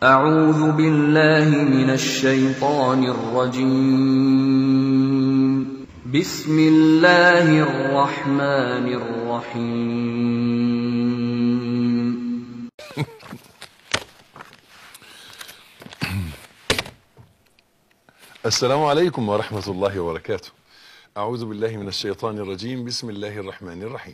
أعوذ بالله من الشيطان الرجيم بسم الله الرحمن الرحيم السلام عليكم ورحمة الله وبركاته أعوذ بالله من الشيطان الرجيم بسم الله الرحمن الرحيم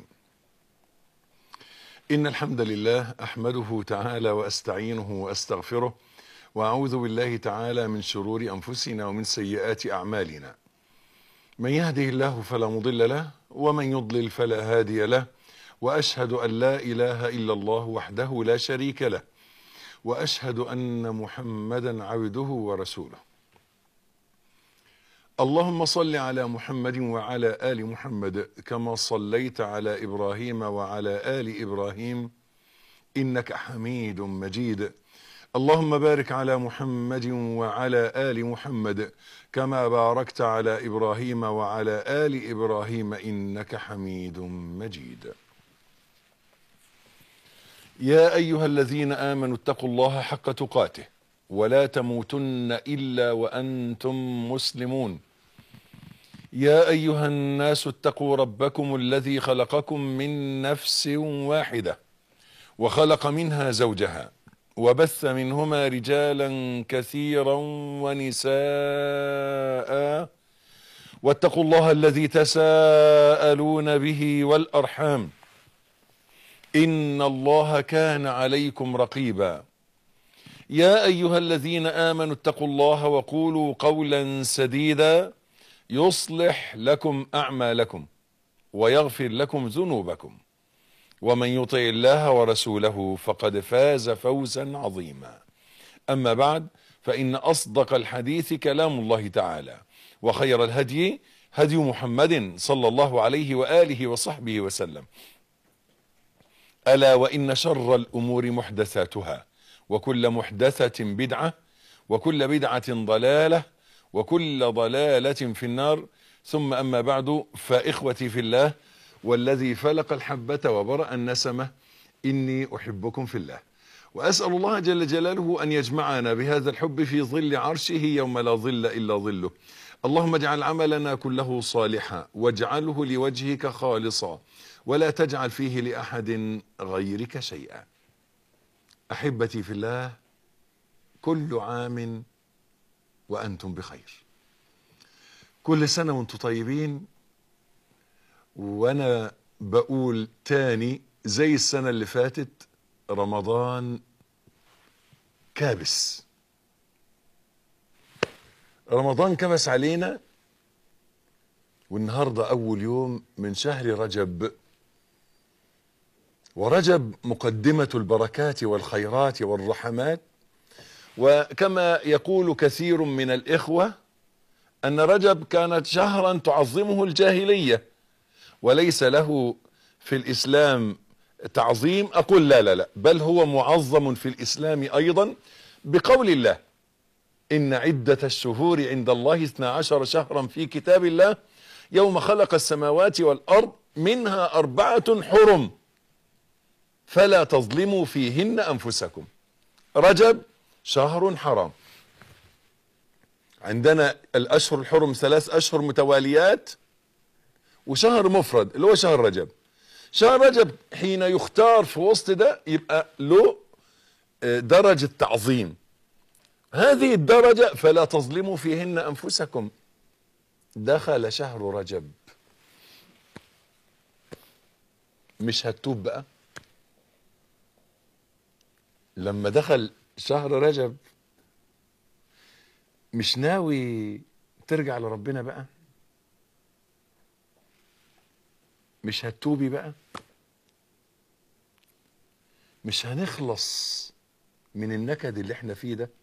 إن الحمد لله أحمده تعالى وأستعينه وأستغفره وأعوذ بالله تعالى من شرور أنفسنا ومن سيئات أعمالنا من يهده الله فلا مضل له ومن يضلل فلا هادي له وأشهد أن لا إله إلا الله وحده لا شريك له وأشهد أن محمدا عبده ورسوله اللهم صل على محمد وعلى آل محمد كما صليت على إبراهيم وعلى آل إبراهيم إنك حميد مجيد اللهم بارك على محمد وعلى آل محمد كما باركت على إبراهيم وعلى آل إبراهيم إنك حميد مجيد يا أيها الذين آمنوا اتقوا الله حق تقاته ولا تموتن إلا وأنتم مسلمون يا أيها الناس اتقوا ربكم الذي خلقكم من نفس واحدة وخلق منها زوجها وبث منهما رجالا كثيرا ونساء واتقوا الله الذي تساءلون به والأرحام إن الله كان عليكم رقيبا يا أيها الذين آمنوا اتقوا الله وقولوا قولا سديدا يصلح لكم أعمالكم ويغفر لكم ذنوبكم ومن يطع الله ورسوله فقد فاز فوزا عظيما أما بعد فإن أصدق الحديث كلام الله تعالى وخير الهدي هدي محمد صلى الله عليه وآله وصحبه وسلم ألا وإن شر الأمور محدثاتها وكل محدثة بدعة وكل بدعة ضلالة وكل ضلالة في النار ثم أما بعد فإخوتي في الله والذي فلق الحبة وبرأ النسمة إني أحبكم في الله وأسأل الله جل جلاله أن يجمعنا بهذا الحب في ظل عرشه يوم لا ظل إلا ظله اللهم اجعل عملنا كله صالحا واجعله لوجهك خالصا ولا تجعل فيه لأحد غيرك شيئا أحبتي في الله كل عام وأنتم بخير كل سنة وانتم طيبين وأنا بقول تاني زي السنة اللي فاتت رمضان كابس رمضان كبس علينا والنهاردة أول يوم من شهر رجب ورجب مقدمة البركات والخيرات والرحمات وكما يقول كثير من الإخوة أن رجب كانت شهرا تعظمه الجاهلية وليس له في الإسلام تعظيم أقول لا لا لا بل هو معظم في الإسلام أيضا بقول الله إن عدة الشهور عند الله 12 شهرا في كتاب الله يوم خلق السماوات والأرض منها أربعة حرم فلا تظلموا فيهن أنفسكم رجب شهر حرام عندنا الأشهر الحرم ثلاث أشهر متواليات وشهر مفرد اللي هو شهر رجب شهر رجب حين يختار في وسط ده يبقى له درجة تعظيم هذه الدرجة فلا تظلموا فيهن أنفسكم دخل شهر رجب مش هتوب بقى لما دخل شهر رجب مش ناوي ترجع لربنا بقى مش هتوبي بقى مش هنخلص من النكد اللي احنا فيه ده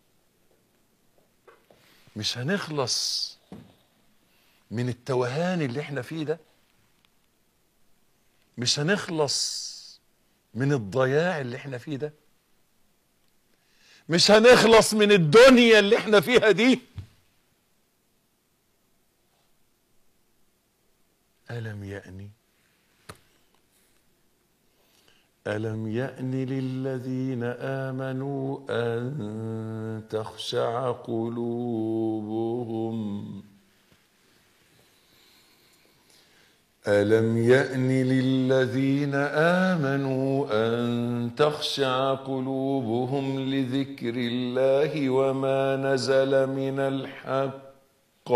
مش هنخلص من التوهان اللي احنا فيه ده مش هنخلص من الضياع اللي احنا فيه ده مش هنخلص من الدنيا اللي احنا فيها دي ألم يأني ألم يأن للذين آمنوا أن تخشع قلوبهم ألم يأن للذين آمنوا أن تخشع قلوبهم لذكر الله وما نزل من الحق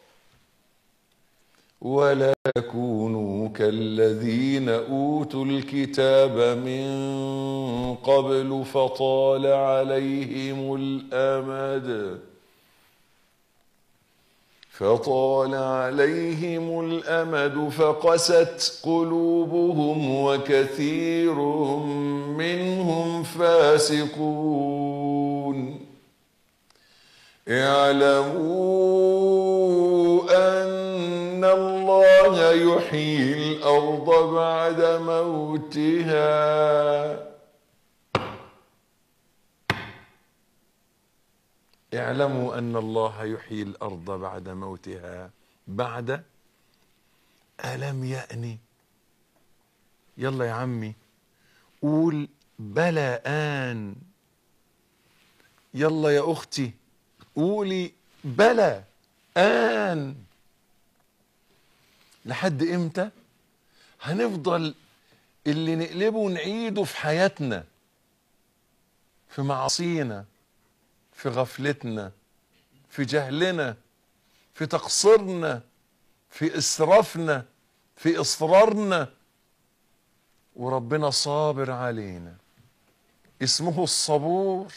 ولا يكونوا كالذين أوتوا الكتاب من قبل فطال عليهم الأمد فطال عليهم الامد فقست قلوبهم وكثير منهم فاسقون اعلموا ان الله يحيي الارض بعد موتها اعلموا ان الله يحيي الارض بعد موتها بعد الم يأني يلا يا عمي قول بلى ان يلا يا اختي قولي بلى ان لحد امتى هنفضل اللي نقلبه ونعيده في حياتنا في معاصينا في غفلتنا في جهلنا في تقصيرنا في اسرافنا في اصرارنا وربنا صابر علينا اسمه الصبور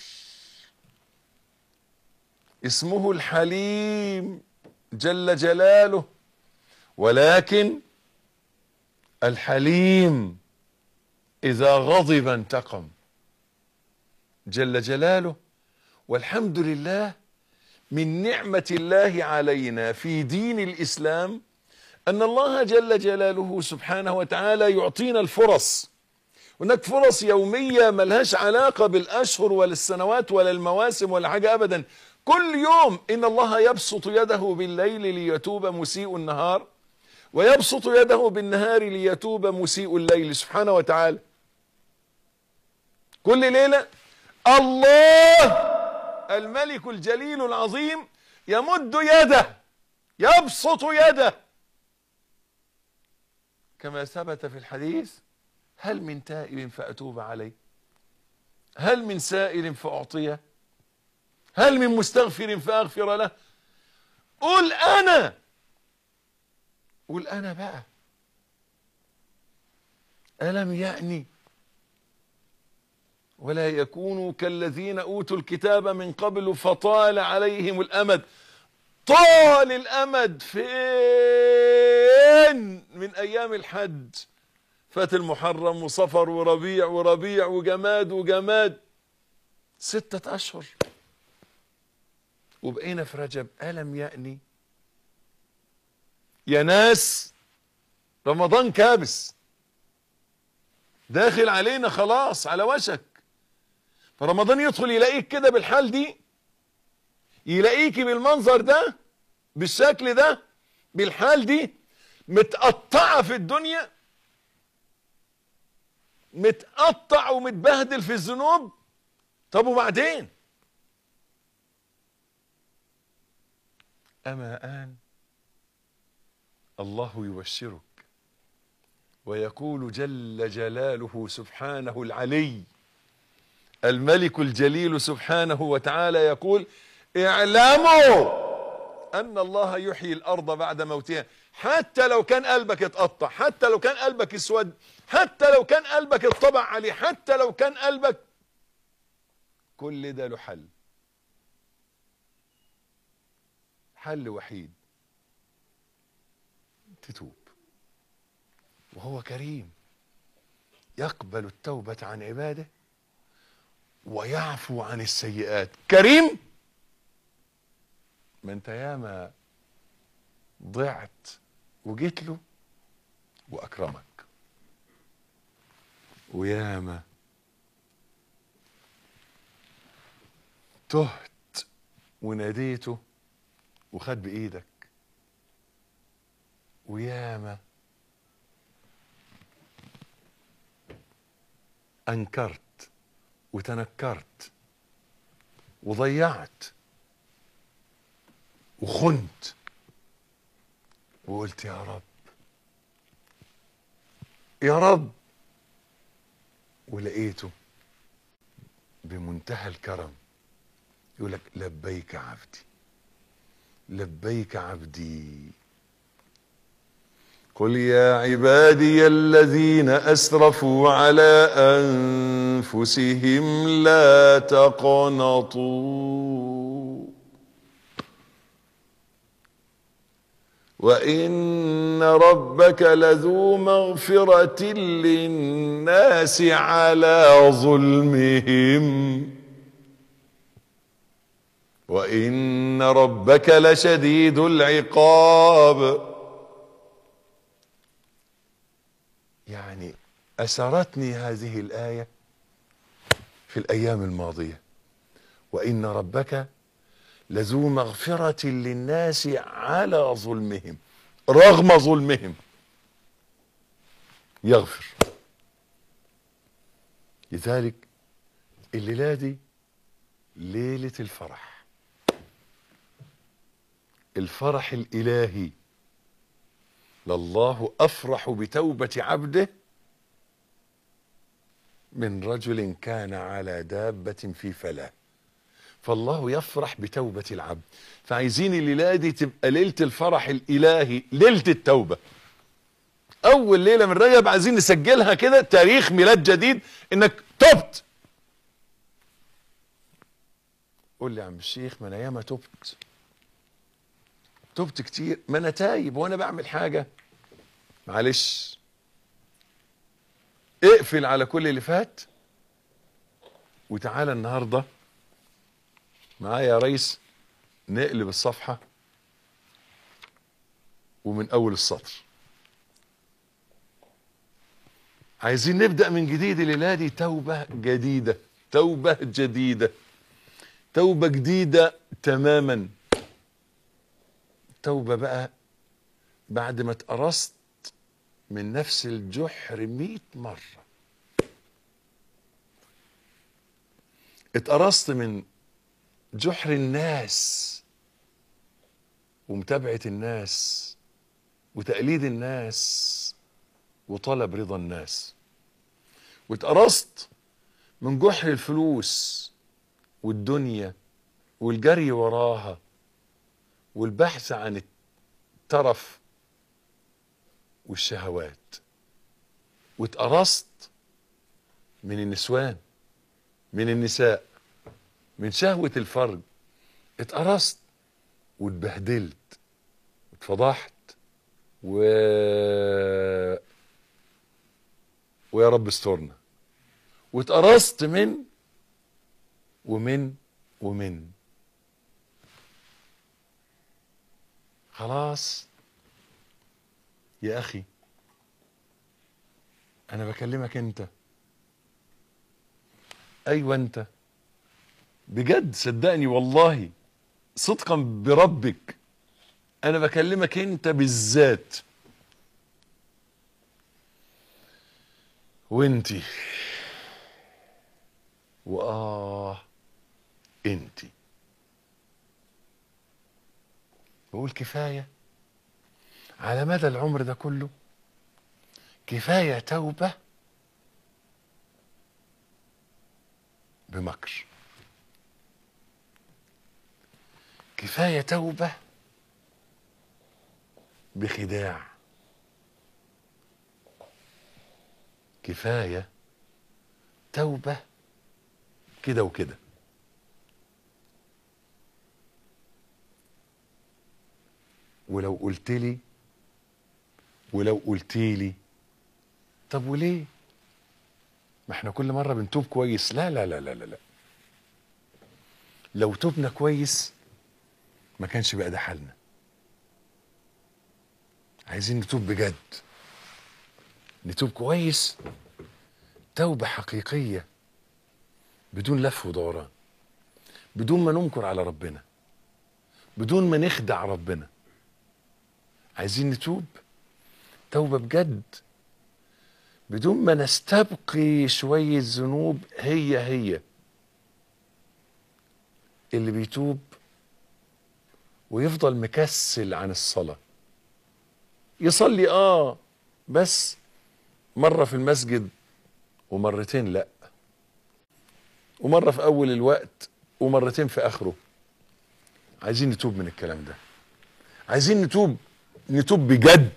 اسمه الحليم جل جلاله ولكن الحليم اذا غضب انتقم جل جلاله والحمد لله من نعمة الله علينا في دين الإسلام أن الله جل جلاله سبحانه وتعالى يعطينا الفرص هناك فرص يومية ملهاش علاقة بالأشهر ولا السنوات ولا المواسم ولا حاجة أبدا كل يوم إن الله يبسط يده بالليل ليتوب مسيء النهار ويبسط يده بالنهار ليتوب مسيء الليل سبحانه وتعالى كل ليلة الله الملك الجليل العظيم يمد يده يبسط يده كما ثبت في الحديث هل من تائب فأتوب عليه هل من سائل فأعطيه هل من مستغفر فأغفر له قل أنا قل أنا بقى ألم يأني ولا يكونوا كالذين اوتوا الكتاب من قبل فطال عليهم الامد طال الامد فين من ايام الحج فات المحرم وصفر وربيع وربيع وجماد وجماد ستة اشهر وبقينا في رجب الم يأني يا ناس رمضان كابس داخل علينا خلاص على وشك فرمضان يدخل يلاقيك كده بالحال دي يلاقيك بالمنظر ده بالشكل ده بالحال دي متقطعة في الدنيا متقطع ومتبهدل في الذنوب طب وبعدين أما آن الله يبشرك ويقول جل جلاله سبحانه العلي الملك الجليل سبحانه وتعالى يقول اعلموا ان الله يحيي الارض بعد موتها حتى لو كان قلبك اتقطع حتى لو كان قلبك اسود حتى لو كان قلبك اتطبع عليه حتى لو كان قلبك كل ده له حل حل وحيد تتوب وهو كريم يقبل التوبة عن عباده ويعفو عن السيئات كريم ما انت ياما ضعت وجيت له واكرمك وياما تهت وناديته وخد بايدك وياما انكرت وتنكرت وضيعت وخنت وقلت يا رب يا رب ولقيته بمنتهى الكرم يقول لك لبيك عبدي لبيك عبدي قل يا عبادي الذين اسرفوا على انفسهم لا تقنطوا وان ربك لذو مغفره للناس على ظلمهم وان ربك لشديد العقاب يعني اسرتني هذه الايه في الايام الماضيه وان ربك لذو مغفره للناس على ظلمهم رغم ظلمهم يغفر لذلك الليله دي ليله الفرح الفرح الالهي لله افرح بتوبه عبده من رجل كان على دابه في فلاه فالله يفرح بتوبه العبد فعايزين الليله دي تبقى ليله الفرح الالهي ليله التوبه اول ليله من رجب عايزين نسجلها كده تاريخ ميلاد جديد انك تبت قول لي يا عم الشيخ ما انا ياما تبت تبت كتير ما انا تايب وانا بعمل حاجه معلش اقفل على كل اللي فات وتعالى النهارده معايا يا ريس نقلب الصفحه ومن اول السطر عايزين نبدا من جديد الليله دي توبه جديده توبه جديده توبه جديده تماما توبه بقى بعد ما اتقرصت من نفس الجحر مئة مرة اتقرصت من جحر الناس ومتابعة الناس وتقليد الناس وطلب رضا الناس واتقرصت من جحر الفلوس والدنيا والجري وراها والبحث عن الترف والشهوات واتقرصت من النسوان من النساء من شهوة الفرج اتقرصت واتبهدلت واتفضحت و ويا رب استرنا واتقرصت من ومن ومن خلاص يا اخي انا بكلمك انت ايوه انت بجد صدقني والله صدقا بربك انا بكلمك انت بالذات وانتي واه انتي بقول كفايه على مدى العمر ده كله كفايه توبه بمكر كفايه توبه بخداع كفايه توبه كده وكده ولو قلت لي ولو قلت لي طب وليه ما احنا كل مره بنتوب كويس لا لا لا لا لا, لا. لو تبنا كويس ما كانش بقى ده حالنا عايزين نتوب بجد نتوب كويس توبه حقيقيه بدون لف ودوران بدون ما ننكر على ربنا بدون ما نخدع ربنا عايزين نتوب توبه بجد بدون ما نستبقي شوية ذنوب هي هي اللي بيتوب ويفضل مكسل عن الصلاة يصلي اه بس مرة في المسجد ومرتين لا ومرة في أول الوقت ومرتين في آخره عايزين نتوب من الكلام ده عايزين نتوب نتوب بجد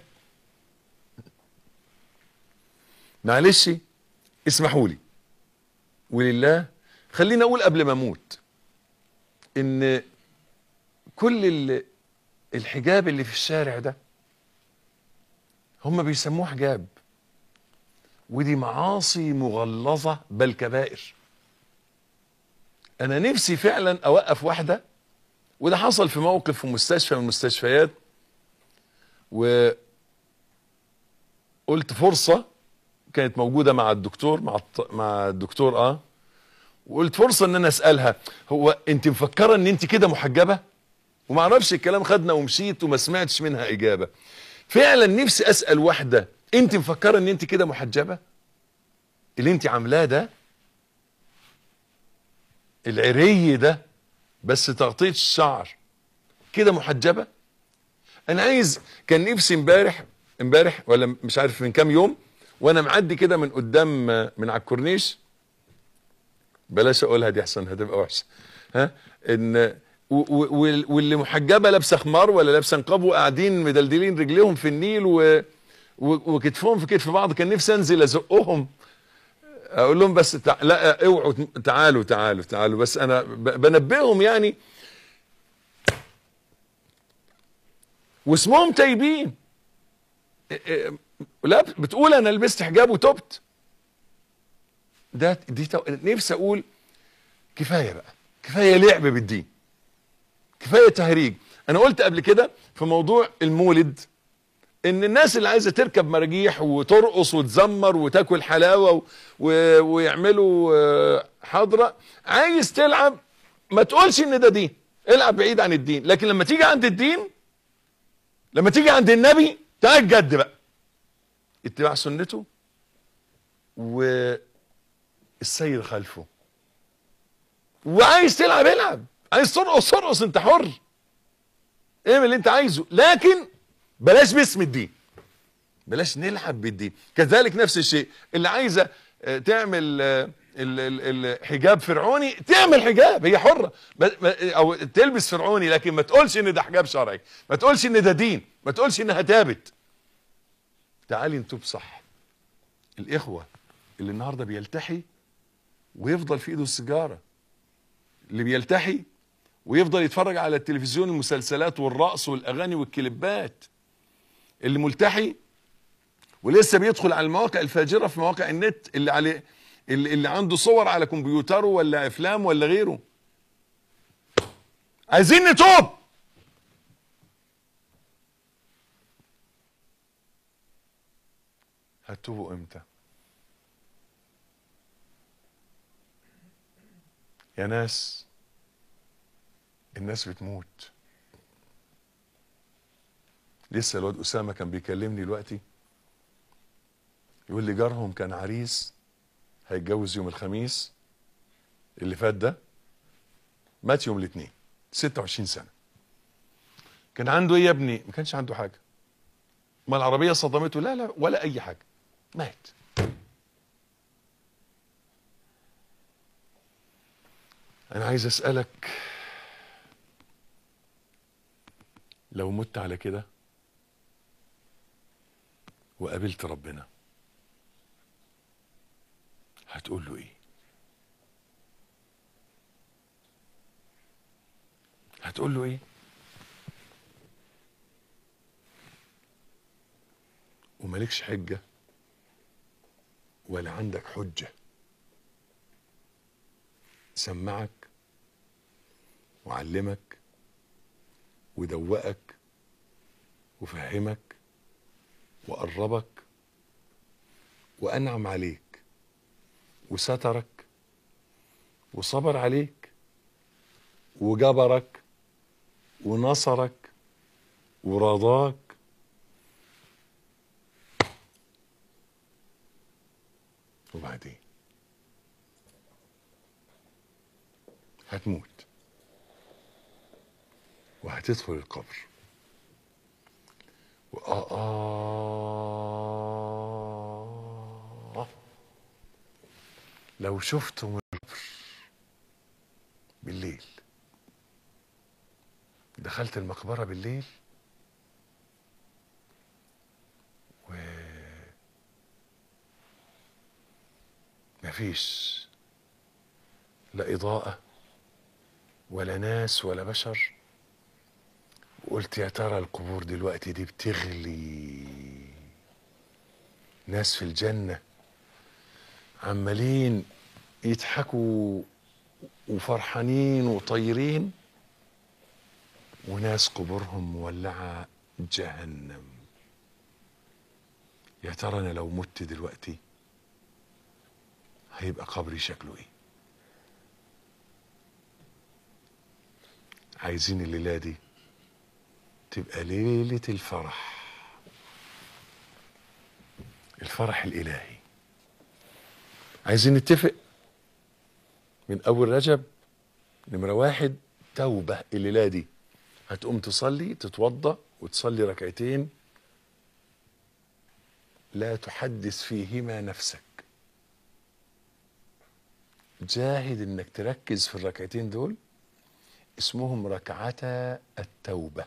معلش اسمحوا لي ولله خليني اقول قبل ما اموت ان كل ال- الحجاب اللي في الشارع ده هم بيسموه حجاب ودي معاصي مغلظة بل كبائر انا نفسي فعلا اوقف واحدة وده حصل في موقف في مستشفى من المستشفيات وقلت فرصة كانت موجودة مع الدكتور مع الط- مع الدكتور اه وقلت فرصة ان انا اسألها هو انت مفكرة ان انت كده محجبة وما اعرفش الكلام خدنا ومشيت وما سمعتش منها اجابة فعلا نفسي اسأل واحدة انت مفكرة ان انت كده محجبة اللي انت عاملاه ده العري ده بس تغطية الشعر كده محجبة انا عايز كان نفسي امبارح امبارح ولا مش عارف من كام يوم وانا معدي كده من قدام من على الكورنيش بلاش اقولها دي احسن هتبقى وحشه ها ان و- و- وال- واللي محجبه لابسه خمار ولا لابسه نقاب وقاعدين مدلدلين رجليهم في النيل و و- وكتفهم في كتف بعض كان نفسي انزل ازقهم اقول لهم بس تع... لا اوعوا تعالوا تعالوا تعالوا بس انا ب... بنبههم يعني واسمهم تايبين إيه إيه لا بتقول انا لبست حجاب وتبت ده دي تو... نفسي اقول كفايه بقى كفايه لعب بالدين كفايه تهريج انا قلت قبل كده في موضوع المولد ان الناس اللي عايزه تركب مراجيح وترقص وتزمر وتاكل حلاوه و... و... ويعملوا آه، حضره عايز تلعب ما تقولش ان ده دين العب بعيد عن الدين لكن لما تيجي عند الدين لما تيجي عند النبي تعال جد بقى اتباع سنته والسير خلفه وعايز تلعب العب عايز ترقص ترقص انت حر اعمل اللي انت عايزه لكن بلاش باسم الدين بلاش نلعب بالدين كذلك نفس الشيء اللي عايزه آه، تعمل آه، ال- ال- الحجاب فرعوني تعمل حجاب هي حره ب- ب- او تلبس فرعوني لكن ما تقولش ان ده حجاب شرعي ما تقولش ان ده دين ما تقولش انها تابت تعالي نتوب صح الاخوه اللي النهارده بيلتحي ويفضل في ايده السيجاره اللي بيلتحي ويفضل يتفرج على التلفزيون المسلسلات والرقص والاغاني والكليبات اللي ملتحي ولسه بيدخل على المواقع الفاجره في مواقع النت اللي عليه اللي, اللي عنده صور على كمبيوتره ولا افلام ولا غيره عايزين نتوب هتوبوا امتى يا ناس الناس بتموت لسه الواد اسامه كان بيكلمني دلوقتي يقول لي جارهم كان عريس هيتجوز يوم الخميس اللي فات ده مات يوم الاثنين 26 سنه كان عنده ايه يا ابني ما كانش عنده حاجه ما العربيه صدمته لا لا ولا اي حاجه مات انا عايز اسالك لو مت على كده وقابلت ربنا هتقول له ايه هتقول له ايه ومالكش حجة ولا عندك حجة سمعك وعلمك ودوقك وفهمك وقربك وأنعم عليك وسترك وصبر عليك وجبرك ونصرك ورضاك وبعدين هتموت وهتدخل القبر وآه لو شفتم القبر بالليل دخلت المقبرة بالليل و مفيش لا إضاءة ولا ناس ولا بشر وقلت يا ترى القبور دلوقتي دي بتغلي ناس في الجنة عمالين يضحكوا وفرحانين وطايرين وناس قبورهم مولعة جهنم يا ترى انا لو مت دلوقتي هيبقى قبري شكله ايه عايزين الليلة دي تبقى ليلة الفرح الفرح الإلهي عايزين نتفق من أول رجب نمرة واحد توبة الليلة دي هتقوم تصلي تتوضأ وتصلي ركعتين لا تحدث فيهما نفسك جاهد انك تركز في الركعتين دول اسمهم ركعتا التوبة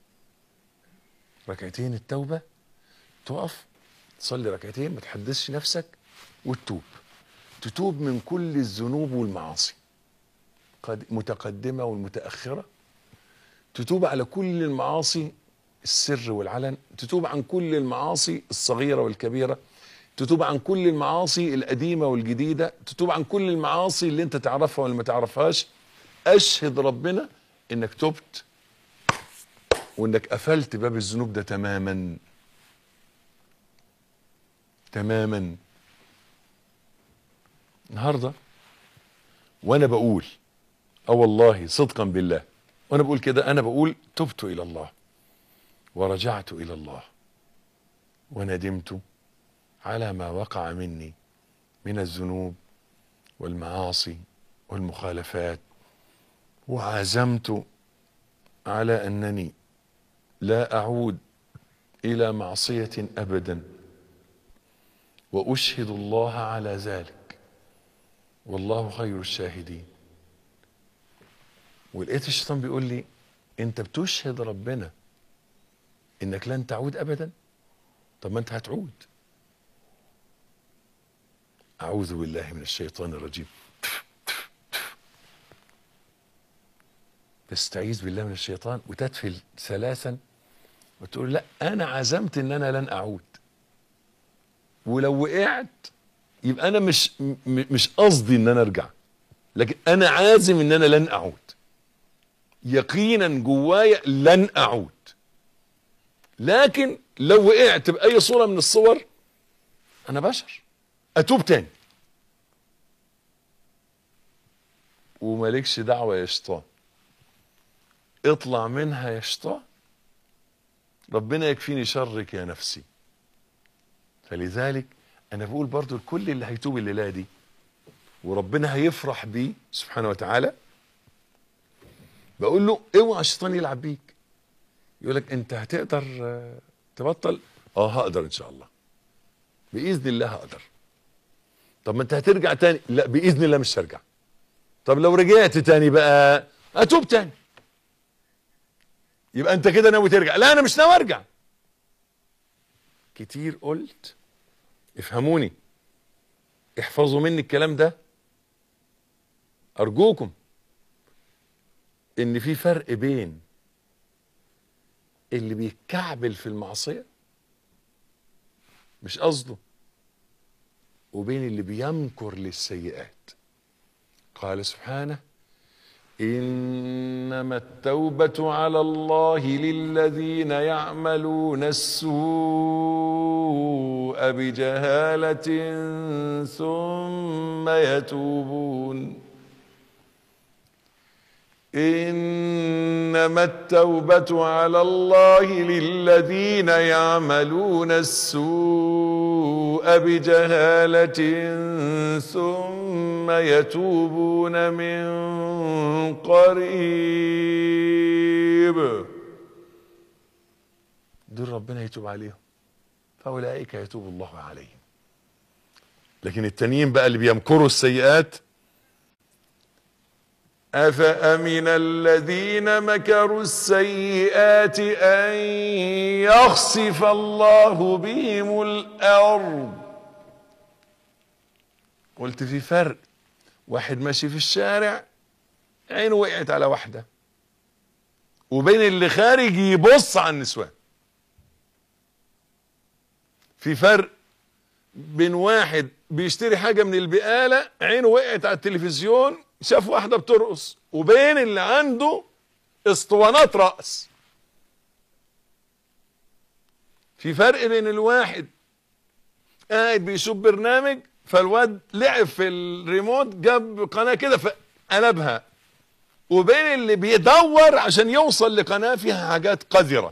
ركعتين التوبة تقف تصلي ركعتين ما تحدثش نفسك وتتوب تتوب من كل الذنوب والمعاصي قد متقدمة والمتأخرة تتوب على كل المعاصي السر والعلن تتوب عن كل المعاصي الصغيرة والكبيرة تتوب عن كل المعاصي القديمة والجديدة تتوب عن كل المعاصي اللي انت تعرفها واللي ما تعرفهاش اشهد ربنا انك تبت وانك قفلت باب الذنوب ده تماما تماما النهارده وانا بقول اه والله صدقا بالله وانا بقول كده انا بقول تبت الى الله ورجعت الى الله وندمت على ما وقع مني من الذنوب والمعاصي والمخالفات وعزمت على انني لا اعود الى معصيه ابدا واشهد الله على ذلك والله خير الشاهدين ولقيت الشيطان بيقول لي انت بتشهد ربنا انك لن تعود ابدا طب ما انت هتعود اعوذ بالله من الشيطان الرجيم تستعيذ بالله من الشيطان وتدفل ثلاثا وتقول لا انا عزمت ان انا لن اعود ولو وقعت يبقى انا مش م- مش قصدي ان انا ارجع لكن انا عازم ان انا لن اعود يقينا جوايا لن اعود لكن لو وقعت باي صوره من الصور انا بشر اتوب تاني ومالكش دعوه يا شيطان اطلع منها يا شيطان ربنا يكفيني شرك يا نفسي فلذلك انا بقول برضو لكل اللي هيتوب الليله دي وربنا هيفرح بيه سبحانه وتعالى بقول له اوعى الشيطان يلعب بيك يقول لك انت هتقدر آه، تبطل اه هقدر ان شاء الله باذن الله هقدر طب ما انت هترجع تاني لا باذن الله مش هرجع طب لو رجعت تاني بقى اتوب تاني يبقى انت كده ناوي ترجع لا انا مش ناوي ارجع كتير قلت افهموني احفظوا مني الكلام ده ارجوكم ان في فرق بين اللي بيتكعبل في المعصيه مش قصده وبين اللي بيمكر للسيئات قال سبحانه انما التوبه على الله للذين يعملون السوء بجهاله ثم يتوبون انما التوبه على الله للذين يعملون السوء السوء بجهالة ثم يتوبون من قريب دول ربنا يتوب عليهم فأولئك يتوب الله عليهم لكن التانيين بقى اللي بيمكروا السيئات أفأمن الذين مكروا السيئات أن يخسف الله بهم الأرض قلت في فرق واحد ماشي في الشارع عينه وقعت على واحدة وبين اللي خارج يبص على النسوان في فرق بين واحد بيشتري حاجة من البقالة عينه وقعت على التلفزيون شاف واحدة بترقص وبين اللي عنده اسطوانات رقص في فرق بين الواحد قاعد بيشوف برنامج فالواد لعب في الريموت جاب قناة كده فقلبها وبين اللي بيدور عشان يوصل لقناة فيها حاجات قذرة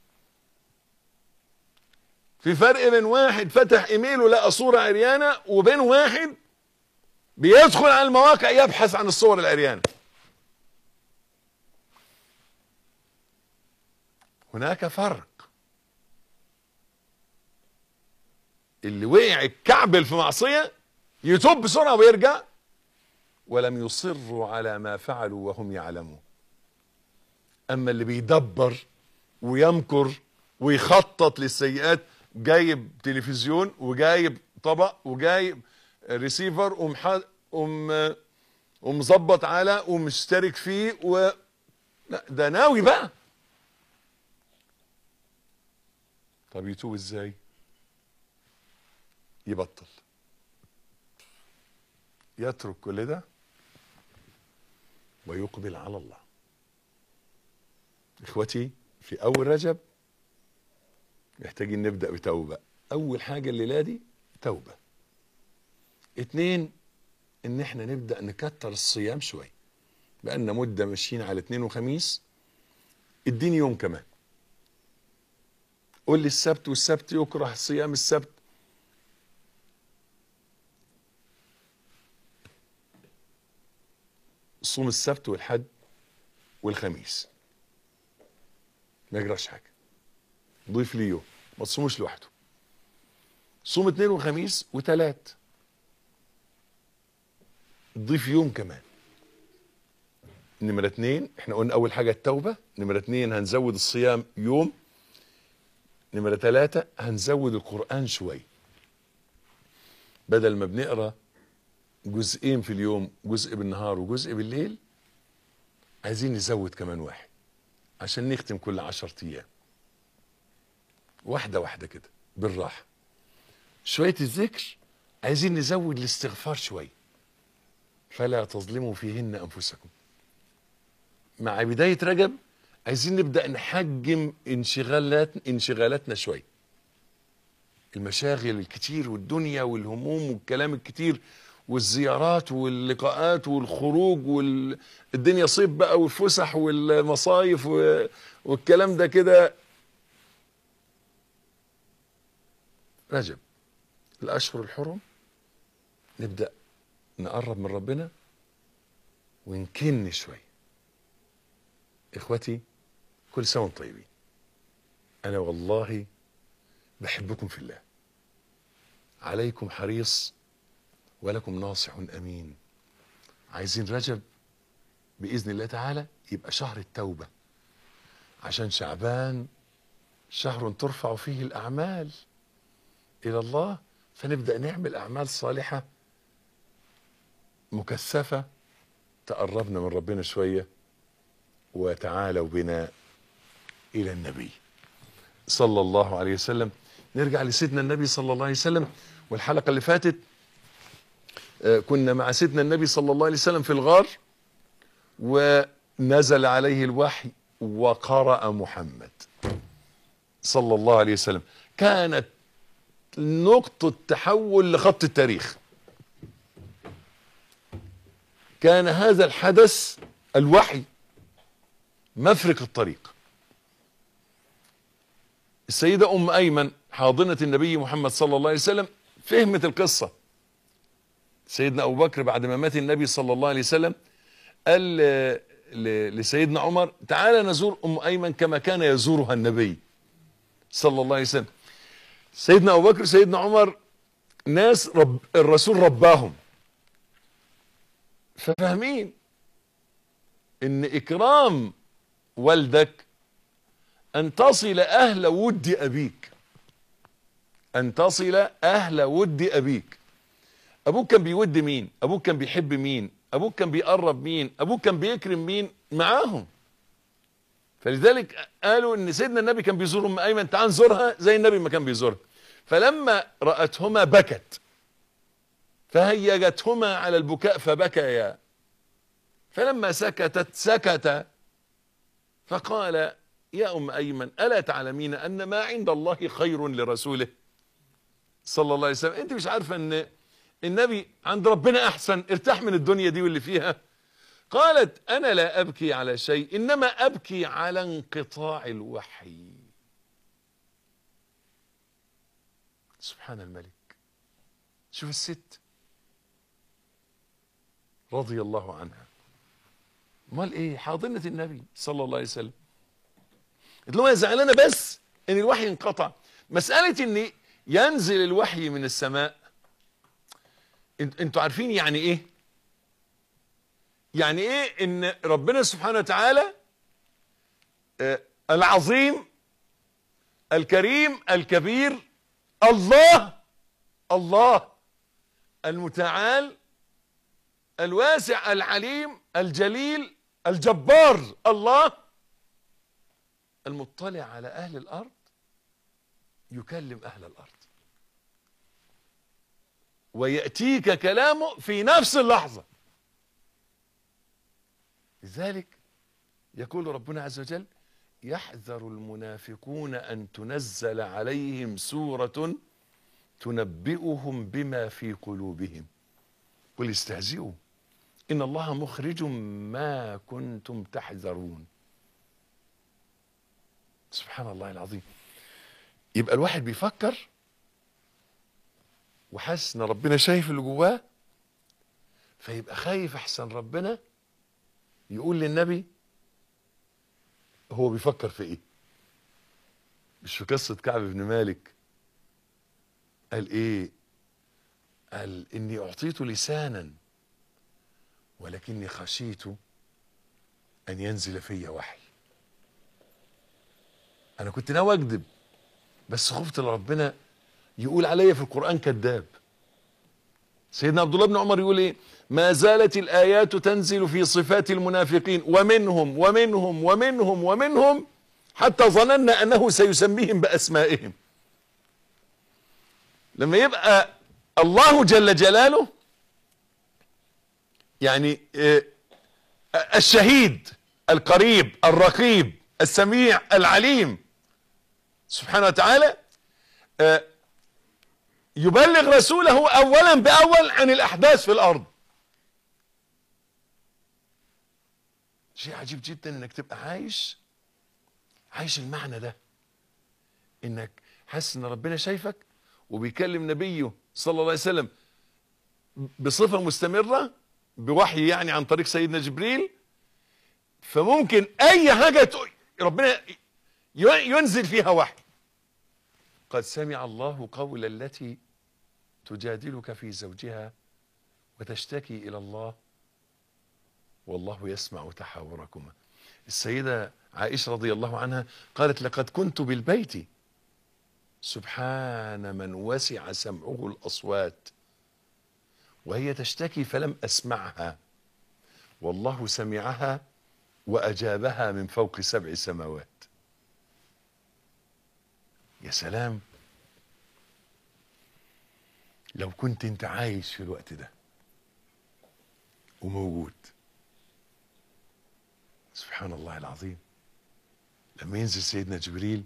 في فرق بين واحد فتح ايميله لقى صورة عريانة وبين واحد بيدخل على المواقع يبحث عن الصور العريانة هناك فرق اللي وقع الكعبل في معصية يتوب بسرعة ويرجع ولم يصروا على ما فعلوا وهم يعلمون اما اللي بيدبر ويمكر ويخطط للسيئات جايب تلفزيون وجايب طبق وجايب ريسيفر ومح... وم... ومظبط على ومشترك فيه و لا ده ناوي بقى طب يتوب ازاي يبطل يترك كل ده ويقبل على الله اخوتي في اول رجب محتاجين نبدا بتوبه اول حاجه الليله دي توبه اتنين ان احنا نبدا نكتر الصيام شويه بقالنا مده ماشيين على اتنين وخميس اديني يوم كمان قول لي السبت والسبت يكره صيام السبت صوم السبت والحد والخميس ما يجراش حاجه ضيف لي يوم ما تصوموش لوحده صوم اثنين وخميس وثلاث ضيف يوم كمان نمرة اتنين احنا قلنا اول حاجة التوبة نمرة اتنين هنزود الصيام يوم نمرة ثلاثة هنزود القرآن شوي بدل ما بنقرا جزئين في اليوم جزء بالنهار وجزء بالليل عايزين نزود كمان واحد عشان نختم كل عشرة ايام واحدة واحدة كده بالراحة شوية الذكر عايزين نزود الاستغفار شوية فلا تظلموا فيهن أنفسكم مع بداية رجب عايزين نبدأ نحجم انشغالات انشغالاتنا شوية المشاغل الكتير والدنيا والهموم والكلام الكتير والزيارات واللقاءات والخروج والدنيا صيف بقى والفسح والمصايف والكلام ده كده رجب الأشهر الحرم نبدأ نقرب من ربنا ونكن شوي إخوتي كل سنة وانتم طيبين أنا والله بحبكم في الله عليكم حريص ولكم ناصح أمين عايزين رجب بإذن الله تعالى يبقى شهر التوبة عشان شعبان شهر ترفع فيه الأعمال إلى الله فنبدأ نعمل أعمال صالحة مكثفة تقربنا من ربنا شوية وتعالوا بنا إلى النبي صلى الله عليه وسلم نرجع لسيدنا النبي صلى الله عليه وسلم والحلقة اللي فاتت آه، كنا مع سيدنا النبي صلى الله عليه وسلم في الغار ونزل عليه الوحي وقرأ محمد صلى الله عليه وسلم كانت نقطة تحول لخط التاريخ كان هذا الحدث الوحي مفرق الطريق السيدة أم أيمن حاضنة النبي محمد صلى الله عليه وسلم فهمت القصة سيدنا أبو بكر بعد ما مات النبي صلى الله عليه وسلم قال ل- ل- لسيدنا عمر تعالى نزور أم أيمن كما كان يزورها النبي صلى الله عليه وسلم سيدنا أبو بكر سيدنا عمر ناس رب الرسول رباهم ففاهمين ان اكرام والدك ان تصل اهل ود ابيك ان تصل اهل ود ابيك ابوك كان بيود مين ابوك كان بيحب مين ابوك كان بيقرب مين ابوك كان بيكرم مين معاهم فلذلك قالوا ان سيدنا النبي كان بيزور ام ايمن تعال نزورها زي النبي ما كان بيزورها فلما راتهما بكت فهيجتهما على البكاء فبكيا فلما سكتت سكت فقال يا ام ايمن الا تعلمين ان ما عند الله خير لرسوله صلى الله عليه وسلم انت مش عارفه ان النبي عند ربنا احسن ارتاح من الدنيا دي واللي فيها قالت انا لا ابكي على شيء انما ابكي على انقطاع الوحي سبحان الملك شوف الست رضي الله عنها امال ايه حاضنه النبي صلى الله عليه وسلم اللي هو زعلانه بس ان الوحي انقطع مساله ان ينزل الوحي من السماء انت- انتوا عارفين يعني ايه يعني ايه ان ربنا سبحانه وتعالى آه، العظيم الكريم الكبير الله الله المتعال الواسع العليم الجليل الجبار الله المطلع على اهل الارض يكلم اهل الارض وياتيك كلامه في نفس اللحظه لذلك يقول ربنا عز وجل يحذر المنافقون ان تنزل عليهم سوره تنبئهم بما في قلوبهم قل استهزئوا ان الله مخرج ما كنتم تحذرون سبحان الله العظيم يبقى الواحد بيفكر وحاسس ان ربنا شايف اللي جواه فيبقى خايف احسن ربنا يقول للنبي هو بيفكر في ايه مش في قصة كعب بن مالك قال ايه قال اني اعطيت لسانا ولكني خشيت ان ينزل في وحي انا كنت ناوي اكذب بس خفت لربنا يقول عليا في القرآن كذاب سيدنا عبد الله بن عمر يقول ايه ما زالت الايات تنزل في صفات المنافقين ومنهم ومنهم ومنهم ومنهم حتى ظننا انه سيسميهم باسمائهم لما يبقى الله جل جلاله يعني آه، الشهيد القريب الرقيب السميع العليم سبحانه وتعالى آه، يبلغ رسوله اولا باول عن الاحداث في الارض شيء عجيب جدا انك تبقى عايش عايش المعنى ده انك حاسس ان ربنا شايفك وبيكلم نبيه صلى الله عليه وسلم بصفة مستمرة بوحي يعني عن طريق سيدنا جبريل فممكن اي حاجة تق- ربنا ي- ينزل فيها وحي قد سمع الله قول التي تجادلك في زوجها وتشتكي الى الله والله يسمع تحاوركما السيدة عائشة رضي الله عنها قالت لقد كنت بالبيت سبحان من وسع سمعه الأصوات وهي تشتكي فلم أسمعها والله سمعها وأجابها من فوق سبع سماوات يا سلام لو كنت انت عايش في الوقت ده وموجود سبحان الله العظيم لما ينزل سيدنا جبريل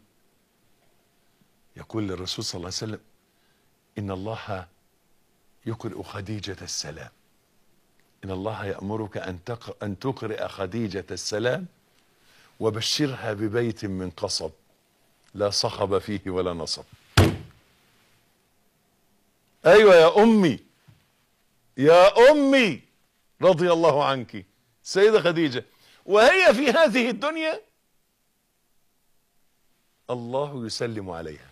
يقول للرسول صلى الله عليه وسلم إن الله يقرئ خديجة السلام إن الله يأمرك أن تق... أن تقرئ خديجة السلام وبشرها ببيت من قصب لا صخب فيه ولا نصب ايوه يا امي يا امي رضي الله عنك سيدة خديجة وهي في هذه الدنيا الله يسلم عليها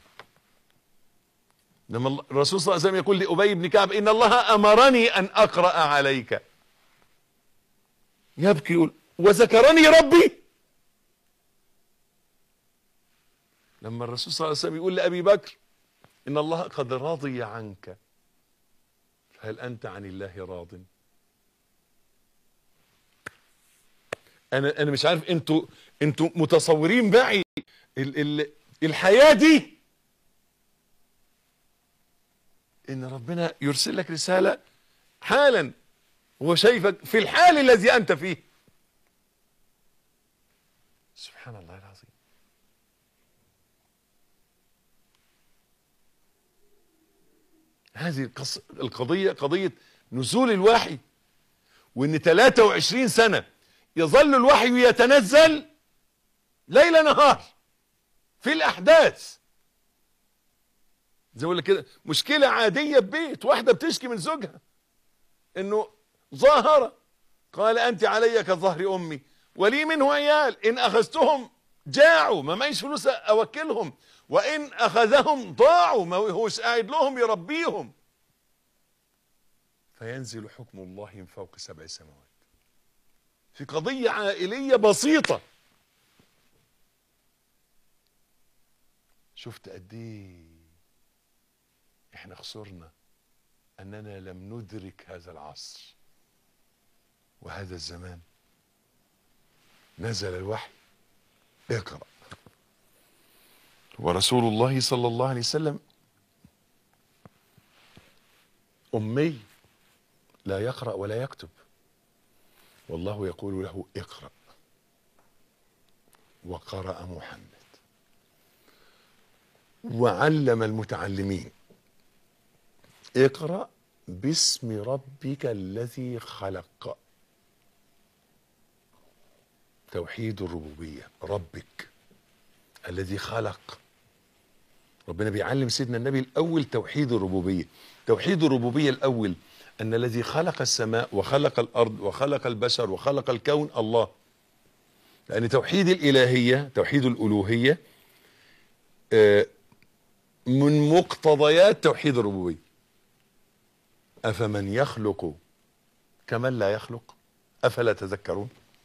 لما الرسول صلى الله عليه وسلم يقول لأبي بن كعب إن الله أمرني أن أقرأ عليك يبكي يقول وذكرني ربي لما الرسول صلى الله عليه وسلم يقول لأبي بكر إن الله قد رضي عنك هل أنت عن الله راض أنا أنا مش عارف أنتوا أنتوا متصورين معي ال ال الحياة دي إن ربنا يرسل لك رسالة حالا هو شايفك في الحال الذي أنت فيه سبحان الله العظيم هذه القص... القضية قضية نزول الوحي وان 23 سنة يظل الوحي يتنزل ليل نهار في الاحداث زي ما اقول كده مشكلة عادية ببيت واحدة بتشكي من زوجها انه ظاهرة قال انت علي كظهر امي ولي منه عيال ان اخذتهم جاعوا ما معيش فلوس اوكلهم وان اخذهم ضاعوا ما هوش قاعد لهم يربيهم فينزل حكم الله من فوق سبع سماوات في قضية عائلية بسيطة شفت قد ايه احنا خسرنا اننا لم ندرك هذا العصر وهذا الزمان نزل الوحي اقرأ ورسول الله صلى الله عليه وسلم أمي لا يقرأ ولا يكتب والله يقول له اقرأ وقرأ محمد وعلم المتعلمين اقرأ باسم ربك الذي خلق توحيد الربوبية ربك الذي خلق ربنا بيعلم سيدنا النبي الأول توحيد الربوبية توحيد الربوبية الأول أن الذي خلق السماء وخلق الأرض وخلق البشر وخلق الكون الله لأن توحيد الإلهية توحيد الألوهية آه، من مقتضيات توحيد الربوبية أفمن يخلق كمن لا يخلق أفلا تذكرون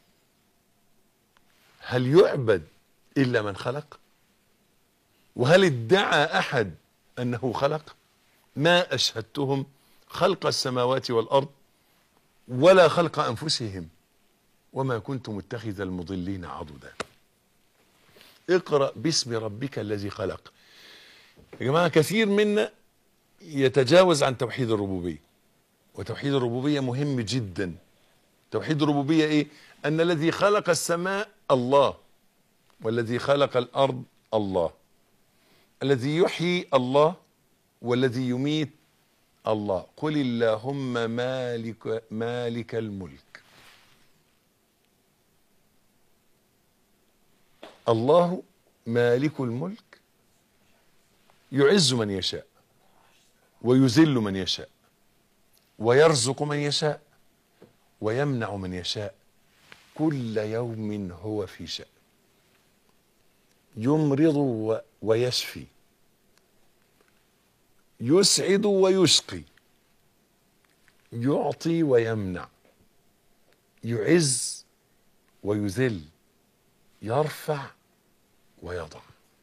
هل يعبد إلا من خلق وهل ادعى أحد أنه خلق ما أشهدتهم خلق السماوات والأرض ولا خلق أنفسهم وما كنت متخذ المضلين عضدا اقرأ باسم ربك الذي خلق يا جماعة كثير منا يتجاوز عن توحيد الربوبية وتوحيد الربوبية مهم جدا توحيد الربوبية ايه ان الذي خلق السماء الله والذي خلق الارض الله الذي يحيي الله والذي يميت الله قل اللهم مالك مالك الملك الله مالك الملك يعز من يشاء ويذل من يشاء ويرزق من يشاء ويمنع من يشاء كل يوم هو في شأن يمرض و- ويشفي يسعد ويشقي يعطي ويمنع يعز ويذل يرفع ويضع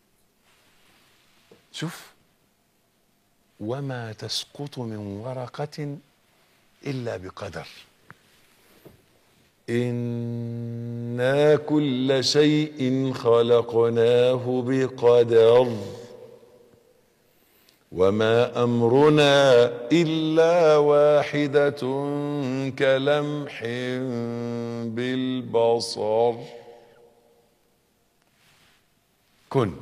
شوف وما تسقط من ورقة إلا بقدر إنا كل شيء خلقناه بقدر وما أمرنا إلا واحدة كلمح بالبصر كن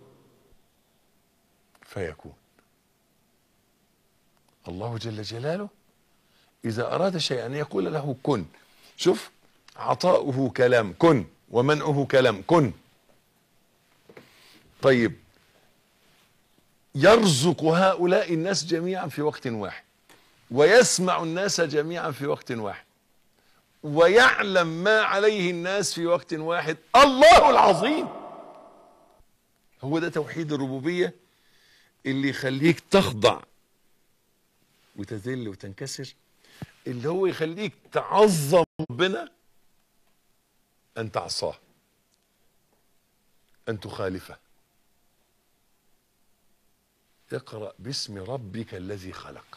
فيكون الله جل جلاله إذا أراد شيئا أن يقول له كن شوف عطاؤه كلام كن ومنعه كلام كن طيب يرزق هؤلاء الناس جميعا في وقت واحد ويسمع الناس جميعا في وقت واحد ويعلم ما عليه الناس في وقت واحد الله العظيم هو ده توحيد الربوبية اللي يخليك تخضع وتذل وتنكسر اللي هو يخليك تعظم ربنا أن تعصاه أن تخالفه اقرأ باسم ربك الذي خلق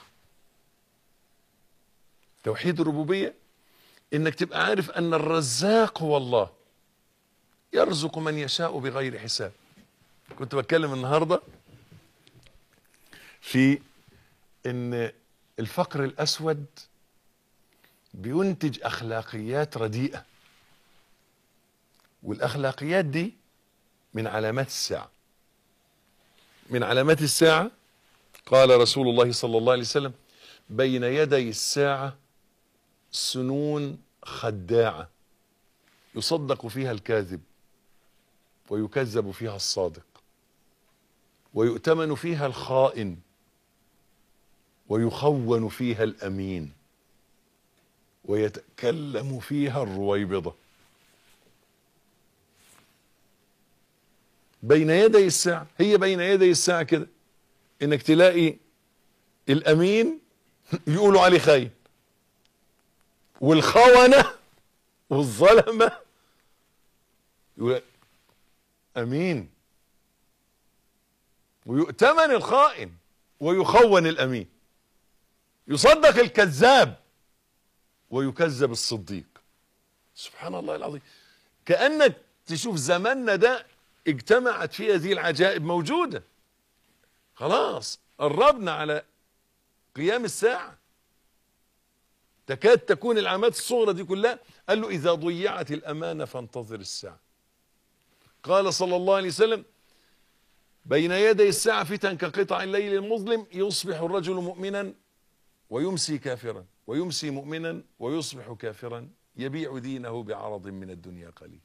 توحيد الربوبية انك تبقى عارف ان الرزاق هو الله يرزق من يشاء بغير حساب كنت بتكلم النهاردة في ان الفقر الاسود بينتج اخلاقيات رديئة والاخلاقيات دي من علامات الساعة من علامات الساعة قال رسول الله صلى الله عليه وسلم بين يدي الساعة سنون خداعة يصدق فيها الكاذب ويكذب فيها الصادق ويؤتمن فيها الخائن ويخون فيها الأمين ويتكلم فيها الرويبضة بين يدي الساعة هي بين يدي الساعة كده انك تلاقي الامين يقولوا عليه خاين والخونة والظلمة يقول امين ويؤتمن الخائن ويخون الامين يصدق الكذاب ويكذب الصديق سبحان الله العظيم كأنك تشوف زماننا ده اجتمعت فيه هذه العجائب موجودة خلاص قربنا على قيام الساعة تكاد تكون العلامات الصغرى دي كلها قال له إذا ضيعت الأمانة فانتظر الساعة قال صلى الله عليه وسلم بين يدي الساعة فتن كقطع الليل المظلم يصبح الرجل مؤمنا ويمسي كافرا ويمسي مؤمنا ويصبح كافرا يبيع دينه بعرض من الدنيا قليل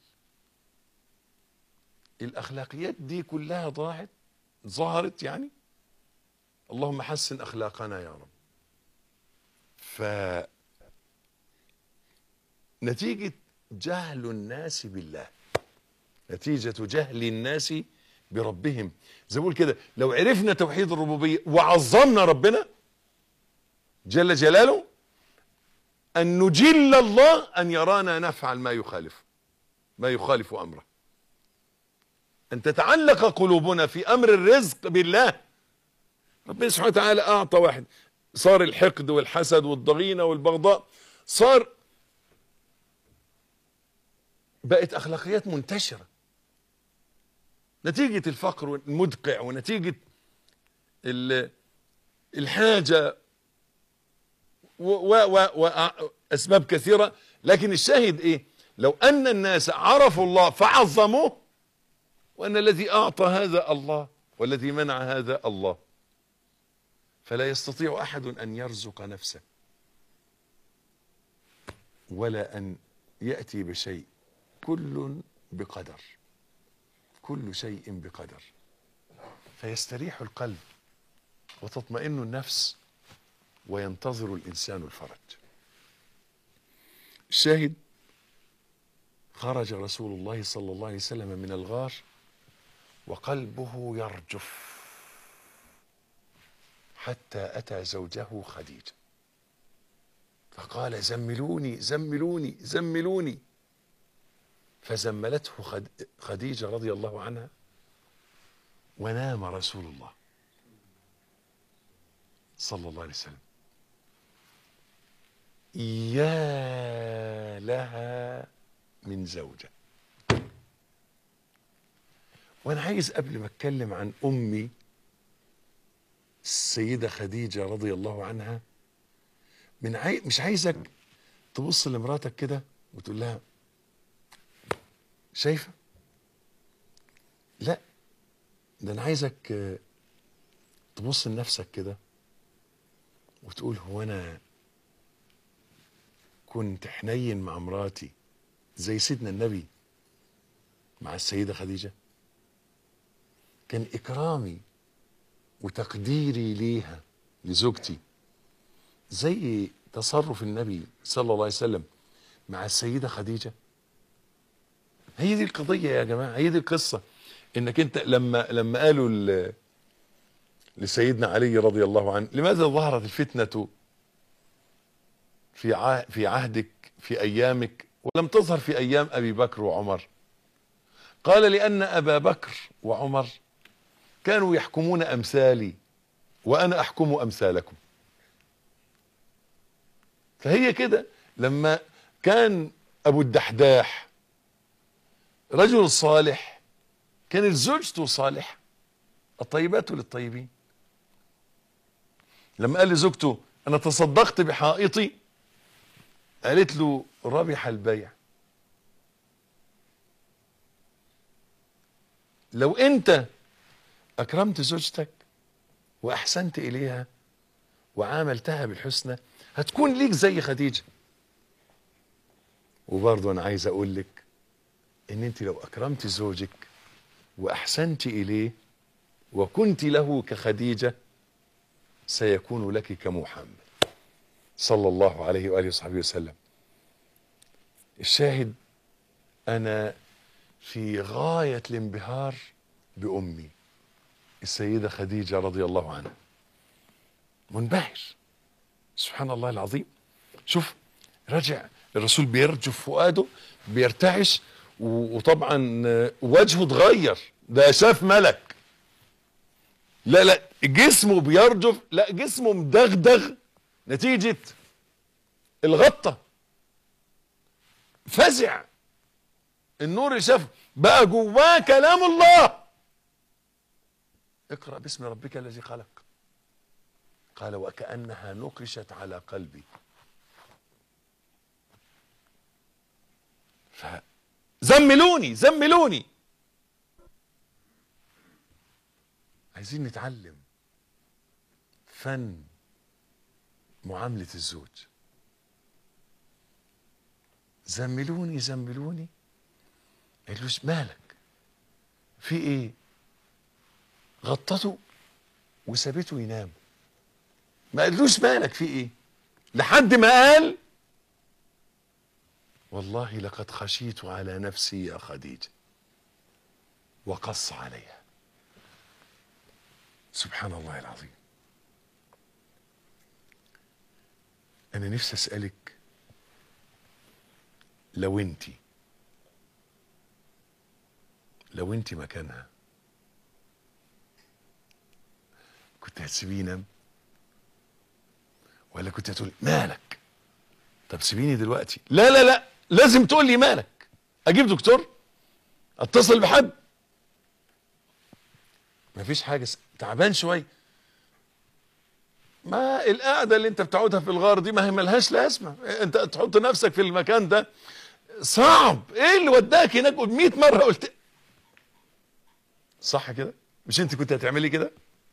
الأخلاقيات دي كلها ضاعت ظهرت يعني اللهم حسن أخلاقنا يا رب ف نتيجة جهل الناس بالله نتيجة جهل الناس بربهم زي ما بقول كده لو عرفنا توحيد الربوبية وعظمنا ربنا جل جلاله أن نجل الله أن يرانا نفعل ما يخالف ما يخالف أمره أن تتعلق قلوبنا في أمر الرزق بالله ربنا سبحانه وتعالى أعطى واحد صار الحقد والحسد والضغينة والبغضاء صار بقت أخلاقيات منتشرة نتيجة الفقر المدقع ونتيجة الحاجة وأسباب كثيرة لكن الشاهد إيه لو أن الناس عرفوا الله فعظموه وأن الذي أعطى هذا الله والذي منع هذا الله فلا يستطيع أحد أن يرزق نفسه ولا أن يأتي بشيء كل بقدر كل شيء بقدر فيستريح القلب وتطمئن النفس وينتظر الإنسان الفرج الشاهد خرج رسول الله صلى الله عليه وسلم من الغار وقلبه يرجف حتى أتى زوجه خديجة فقال زملوني زملوني زملوني فزملته خديجة رضي الله عنها ونام رسول الله صلى الله عليه وسلم يا لها من زوجة وانا عايز قبل ما اتكلم عن امي السيدة خديجة رضي الله عنها من عاي... مش عايزك تبص لمراتك كده وتقول لها شايفة لا ده انا عايزك تبص لنفسك كده وتقول هو انا كنت حنين مع مراتي زي سيدنا النبي مع السيدة خديجة كان إكرامي وتقديري ليها لزوجتي زي تصرف النبي صلى الله عليه وسلم مع السيدة خديجة هي دي القضية يا جماعة هي دي القصة انك انت لما لما قالوا ل- لسيدنا علي رضي الله عنه لماذا ظهرت الفتنة في ع- في عهدك في ايامك ولم تظهر في ايام ابي بكر وعمر قال لان ابا بكر وعمر كانوا يحكمون امثالي وانا احكم امثالكم فهي كده لما كان ابو الدحداح رجل صالح كانت زوجته صالحه الطيبات للطيبين لما قال لزوجته انا تصدقت بحائطي قالت له ربح البيع لو انت اكرمت زوجتك واحسنت اليها وعاملتها بالحسنى هتكون ليك زي خديجه وبرضه انا عايز اقول لك ان انت لو اكرمت زوجك واحسنت اليه وكنت له كخديجه سيكون لك كمحمد صلى الله عليه واله وصحبه وسلم الشاهد انا في غايه الانبهار بامي السيده خديجه رضي الله عنها منبهر سبحان الله العظيم شوف رجع الرسول بيرجف فؤاده بيرتعش و- وطبعا آه، وجهه اتغير ده شاف ملك لا لا جسمه بيرجف لا جسمه مدغدغ نتيجة الغطة فزع النور اللي شافه بقى جواه كلام الله اقرأ باسم ربك الذي خلق قال وكأنها نقشت على قلبي فزملوني زملوني عايزين نتعلم فن معاملة الزوج زملوني زملوني قالوش مالك في ايه غطته وسابته ينام ما قالوش مالك في ايه لحد ما قال والله لقد خشيت على نفسي يا خديجة وقص عليها سبحان الله العظيم انا نفسي اسألك لو انت لو انت مكانها كنت هتسيبيه ينام ولا كنت هتقول مالك طب سيبيني دلوقتي لا لا لا لازم تقول لي مالك اجيب دكتور اتصل بحد مفيش حاجه س- تعبان شويه ما القعده اللي انت بتقعدها في الغار دي ما هي ملهاش لازمه انت تحط نفسك في المكان ده صعب ايه اللي وداك هناك قول 100 مره قلت صح كده مش انت كنت هتعملي كده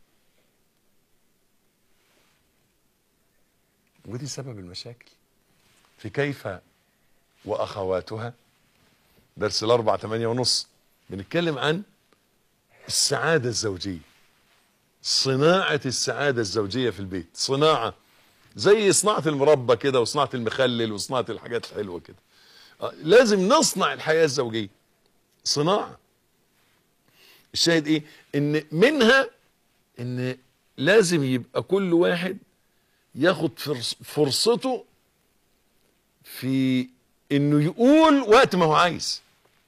ودي سبب المشاكل في كيف واخواتها درس الاربع ثمانية ونص بنتكلم عن السعادة الزوجية صناعة السعادة الزوجية في البيت صناعة زي صناعة المربى كده وصناعة المخلل وصناعة الحاجات الحلوة كده آه، لازم نصنع الحياة الزوجية صناعة الشاهد ايه ان منها ان لازم يبقى كل واحد ياخد فرص- فرصته في انه يقول وقت ما هو عايز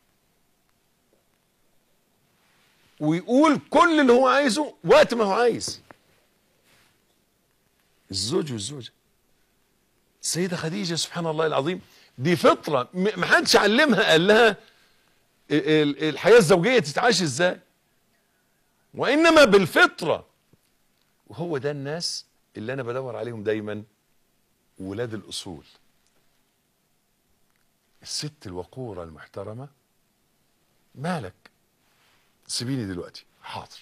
ويقول كل اللي هو عايزه وقت ما هو عايز الزوج والزوجة السيدة خديجة سبحان الله العظيم دي فطرة م- ما حدش علمها قال لها ال- ال- الحياة الزوجية تتعاش ازاي وانما بالفطرة وهو ده الناس اللي انا بدور عليهم دايما ولاد الاصول الست الوقورة المحترمة مالك سيبيني دلوقتي حاضر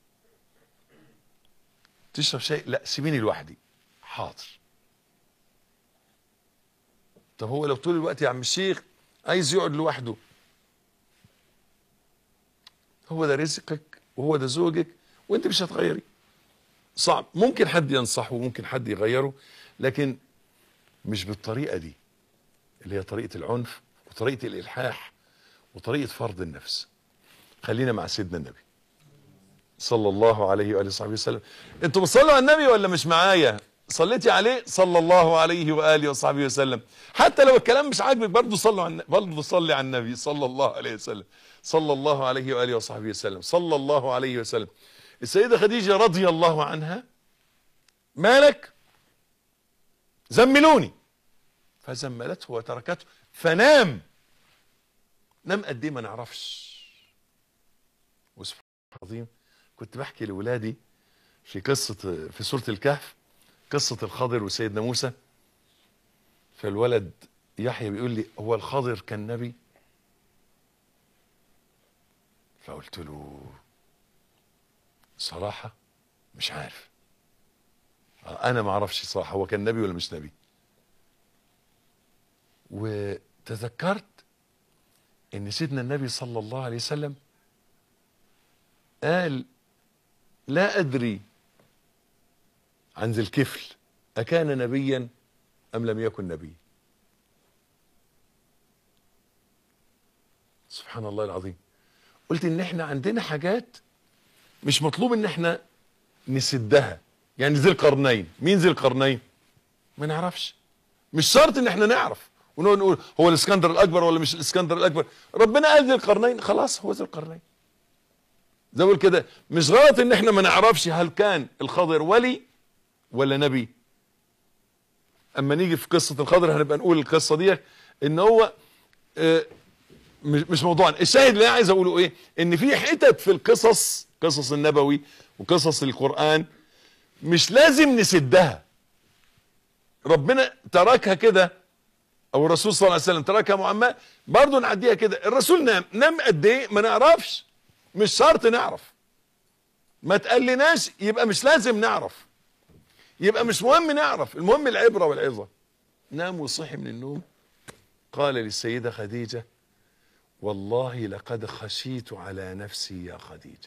تشرب شاي لا سيبيني لوحدي حاضر طب هو لو طول الوقت يا عم الشيخ عايز يقعد لوحده هو ده رزقك وهو ده زوجك وانت مش هتغيري صعب ممكن حد ينصحه وممكن حد يغيره لكن مش بالطريقة دي اللي هي طريقة العنف وطريقة الإلحاح وطريقة فرض النفس خلينا مع سيدنا النبي صلى الله عليه وآله وصحبه وسلم انتوا بتصلوا على النبي ولا مش معايا صليتي عليه صلى الله عليه وآله وصحبه وسلم حتى لو الكلام مش عاجبك برضه صلوا على برضه صلي على النبي صلى الله عليه وسلم صلى الله عليه وآله وصحبه وسلم صلى الله عليه وسلم السيدة خديجة رضي الله عنها مالك زملوني فزملته وتركته فنام نام قد ايه ما نعرفش وسبحان الله العظيم كنت بحكي لاولادي في قصه في سوره الكهف قصه الخضر وسيدنا موسى فالولد يحيى بيقول لي هو الخضر كان نبي فقلت له صراحه مش عارف انا ما اعرفش صراحه هو كان نبي ولا مش نبي وتذكرت ان سيدنا النبي صلى الله عليه وسلم قال لا ادري عن ذي الكفل اكان نبيا ام لم يكن نبيا سبحان الله العظيم قلت ان احنا عندنا حاجات مش مطلوب ان احنا نسدها يعني ذي القرنين مين ذي القرنين ما نعرفش مش شرط ان احنا نعرف ونقول نقول هو الاسكندر الاكبر ولا مش الاسكندر الاكبر ربنا قال ذي القرنين خلاص هو ذي القرنين زي ما كده مش غلط ان احنا ما نعرفش هل كان الخضر ولي ولا نبي اما نيجي في قصه الخضر هنبقى نقول القصه دي ان هو اه مش موضوعنا الشاهد اللي انا عايز اقوله ايه ان في حتت في القصص قصص النبوي وقصص القران مش لازم نسدها ربنا تركها كده او الرسول صلى الله عليه وسلم تركها معماه برضه نعديها كده الرسول نام نام قد ايه ما نعرفش مش شرط نعرف ما تقلناش يبقى مش لازم نعرف يبقى مش مهم نعرف المهم العبره والعظه نام وصحي من النوم قال للسيده خديجه والله لقد خشيت على نفسي يا خديجه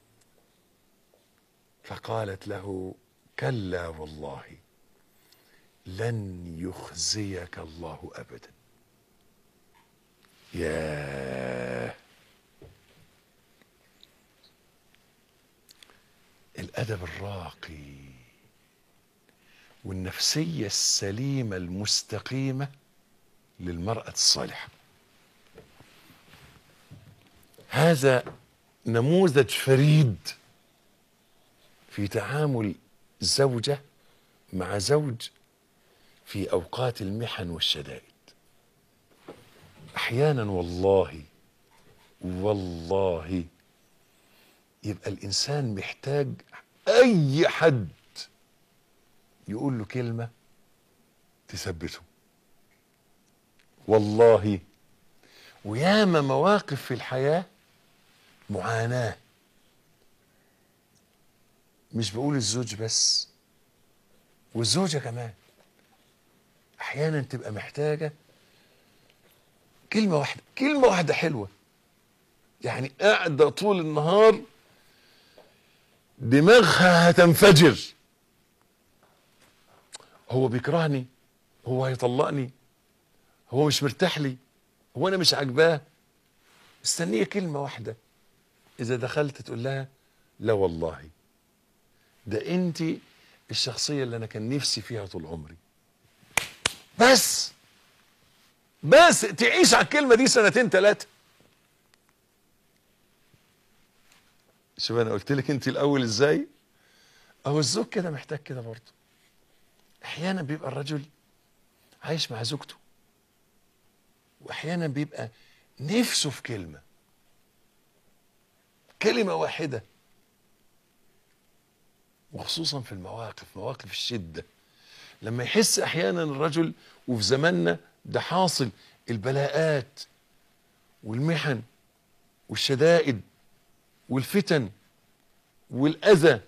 فقالت له كلا والله لن يخزيك الله ابدا يا الادب الراقي والنفسيه السليمه المستقيمه للمراه الصالحه هذا نموذج فريد في تعامل زوجه مع زوج في اوقات المحن والشدائد احيانا والله والله يبقى الانسان محتاج اي حد يقول له كلمه تثبته والله وياما مواقف في الحياه معاناه مش بقول الزوج بس والزوجه كمان احيانا تبقى محتاجه كلمه واحده كلمه واحده حلوه يعني قاعده طول النهار دماغها هتنفجر هو بيكرهني هو هيطلقني هو مش مرتاح لي هو انا مش عاجباه استنيه كلمه واحده اذا دخلت تقول لها لا والله ده انت الشخصيه اللي انا كان نفسي فيها طول عمري بس بس تعيش على الكلمه دي سنتين ثلاثه شوف انا قلت لك انت الاول ازاي اهو الزوج كده محتاج كده برضه احيانا بيبقى الرجل عايش مع زوجته واحيانا بيبقى نفسه في كلمه كلمه واحده وخصوصا في المواقف مواقف الشده لما يحس احيانا الرجل وفي زماننا ده حاصل البلاءات والمحن والشدائد والفتن والاذى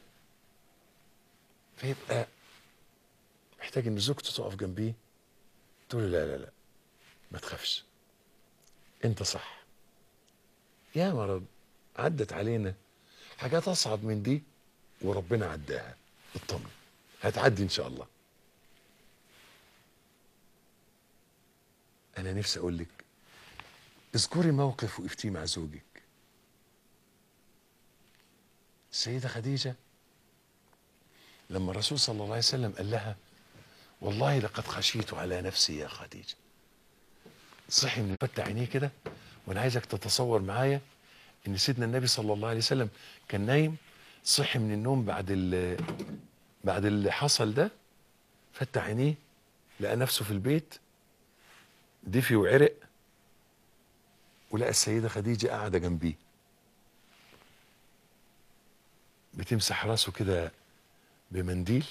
فيبقى محتاج ان زوجته تقف جنبيه تقول له لا لا لا ما تخافش انت صح يا مرض عدت علينا حاجات اصعب من دي وربنا عداها اطمن هتعدي ان شاء الله انا نفسي اقول لك اذكري موقف وقفتيه مع زوجك السيده خديجه لما الرسول صلى الله عليه وسلم قال لها والله لقد خشيت على نفسي يا خديجه صحي من فتح عينيه كده وانا عايزك تتصور معايا ان سيدنا النبي صلى الله عليه وسلم كان نايم صحي من النوم بعد ال بعد اللي حصل ده فتح عينيه لقى نفسه في البيت دفي وعرق ولقى السيده خديجه قاعده جنبيه بتمسح راسه كده بمنديل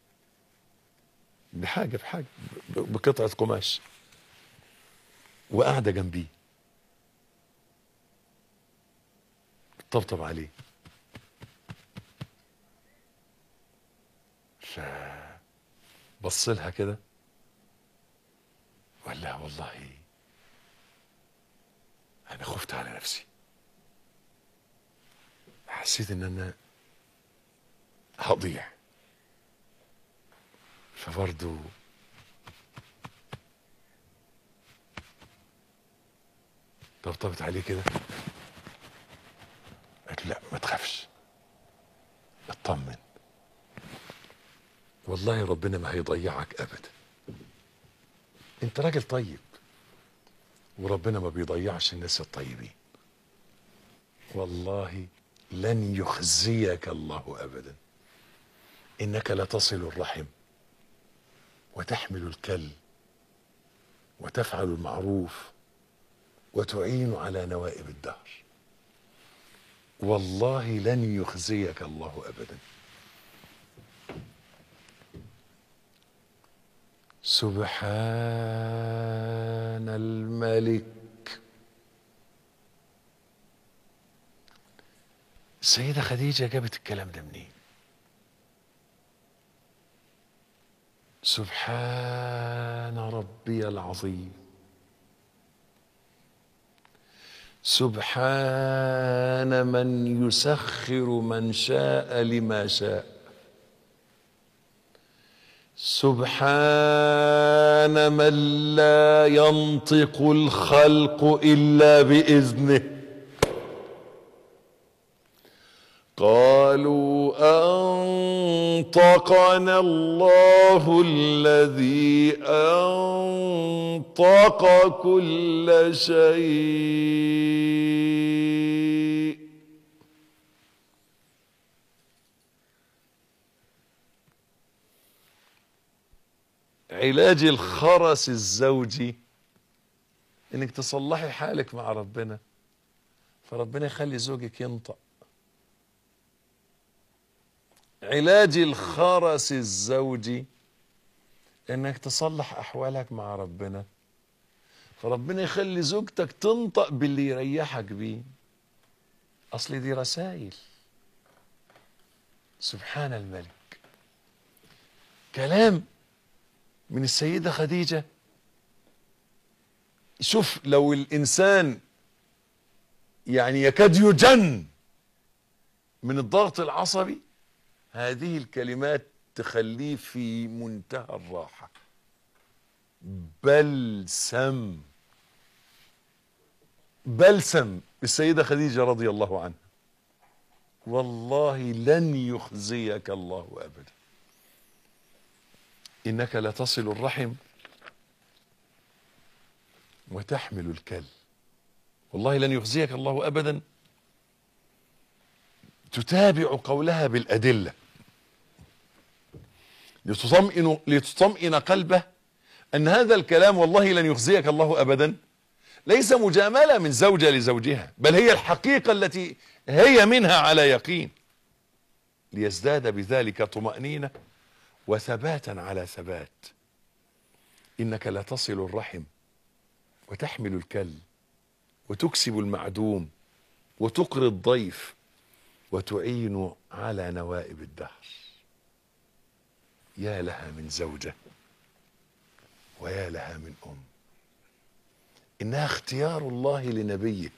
بحاجه بحاجه ب- بقطعه قماش وقاعده جنبيه طبطب عليه فبص لها كده وقال لها والله انا خفت على نفسي حسيت ان انا هضيع فبرضه طبطبت عليه كده قالت له لا ما تخافش اطمن والله ربنا ما هيضيعك ابدا انت راجل طيب وربنا ما بيضيعش الناس الطيبين والله لن يخزيك الله ابدا انك لتصل الرحم وتحمل الكل وتفعل المعروف وتعين على نوائب الدهر والله لن يخزيك الله ابدا سبحان الملك السيدة خديجة جابت الكلام ده منين سبحان ربي العظيم سبحان من يسخر من شاء لما شاء سبحان من لا ينطق الخلق الا باذنه قالوا انطقنا الله الذي انطق كل شيء علاج الخرس الزوجي انك تصلحي حالك مع ربنا فربنا يخلي زوجك ينطق علاج الخرس الزوجي انك تصلح احوالك مع ربنا فربنا يخلي زوجتك تنطق باللي يريحك بيه اصل دي رسائل سبحان الملك كلام من السيدة خديجة شوف لو الإنسان يعني يكاد يجن من الضغط العصبي هذه الكلمات تخليه في منتهى الراحة بلسم بلسم السيدة خديجة رضي الله عنها والله لن يخزيك الله أبدا إنك لتصل الرحم وتحمل الكل والله لن يخزيك الله أبدا تتابع قولها بالأدلة لتطمئن, لتطمئن قلبه أن هذا الكلام والله لن يخزيك الله أبدا ليس مجاملة من زوجة لزوجها بل هي الحقيقة التي هي منها على يقين ليزداد بذلك طمأنينة وثباتا على ثبات إنك لا تصل الرحم وتحمل الكل وتكسب المعدوم وتقري الضيف وتعين على نوائب الدهر يا لها من زوجة ويا لها من أم إنها اختيار الله لنبيه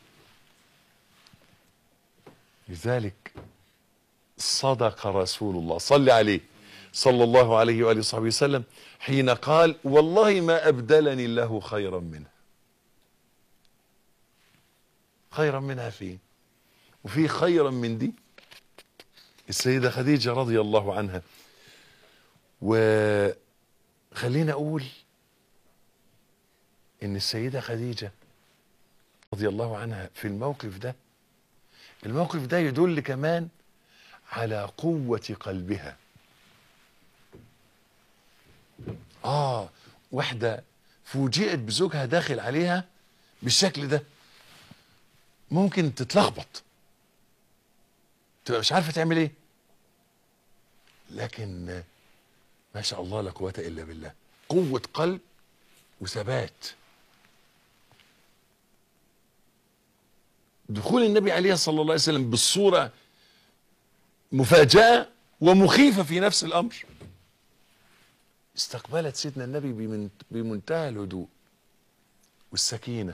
لذلك صدق رسول الله صل عليه صلى الله عليه وآله وصحبه وسلم حين قال والله ما أبدلني الله خيرا منها خيرا منها فين وفي خيرا من دي السيدة خديجة رضي الله عنها وخلينا أقول إن السيدة خديجة رضي الله عنها في الموقف ده الموقف ده يدل كمان على قوة قلبها آه واحدة فوجئت بزوجها داخل عليها بالشكل ده ممكن تتلخبط تبقى مش عارفة تعمل ايه لكن ما شاء الله لا قوة إلا بالله قوة قلب وثبات دخول النبي عليه صلى الله عليه وسلم بالصورة مفاجأة ومخيفة في نفس الأمر استقبلت سيدنا النبي بمن- بمنتهى الهدوء والسكينة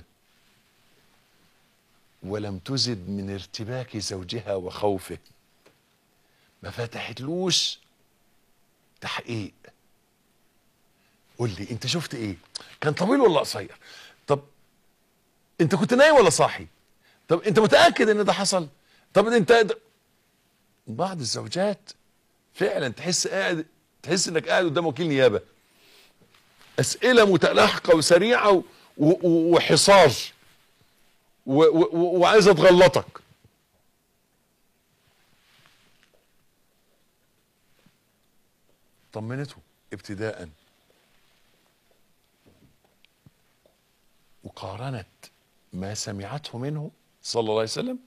ولم تزد من ارتباك زوجها وخوفه ما فتحتلوش تحقيق قول لي انت شفت ايه كان طويل ولا قصير طب انت كنت نايم ولا صاحي طب انت متاكد ان ده حصل طب انت د- بعض الزوجات فعلا تحس قاعد تحس انك قاعد قدام وكيل نيابه اسئله متلاحقه وسريعه و- و- وحصار و- و- و- وعايزه تغلطك طمنته ابتداء وقارنت ما سمعته منه صلى الله عليه وسلم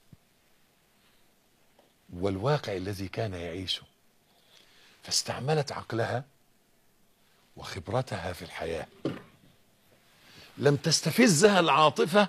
والواقع الذي كان يعيشه فاستعملت عقلها وخبرتها في الحياه لم تستفزها العاطفه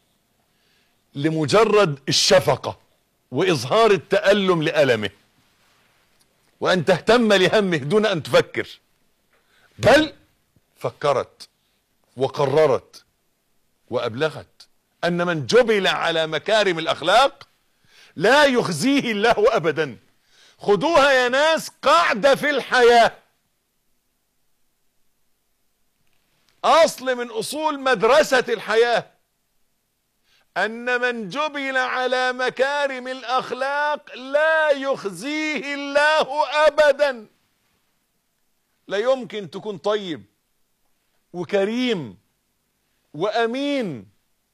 لمجرد الشفقه واظهار التالم لالمه وان تهتم لهمه دون ان تفكر بل فكرت وقررت وابلغت ان من جبل على مكارم الاخلاق لا يخزيه الله ابدا خدوها يا ناس قاعده في الحياه اصل من اصول مدرسه الحياه ان من جبل على مكارم الاخلاق لا يخزيه الله ابدا لا يمكن تكون طيب وكريم وامين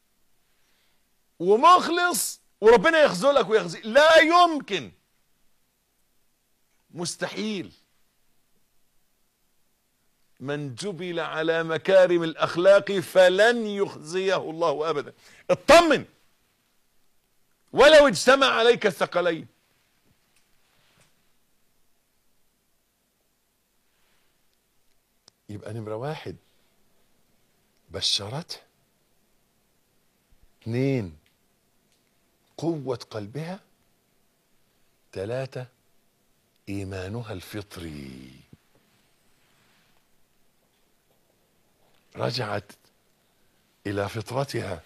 ومخلص وربنا يخذلك ويخزيك لا يمكن مستحيل من جبل على مكارم الاخلاق فلن يخزيه الله ابدا اطمن ولو اجتمع عليك الثقلين يبقى نمرة واحد بشرته اثنين قوة قلبها ثلاثة إيمانها الفطري رجعت إلى فطرتها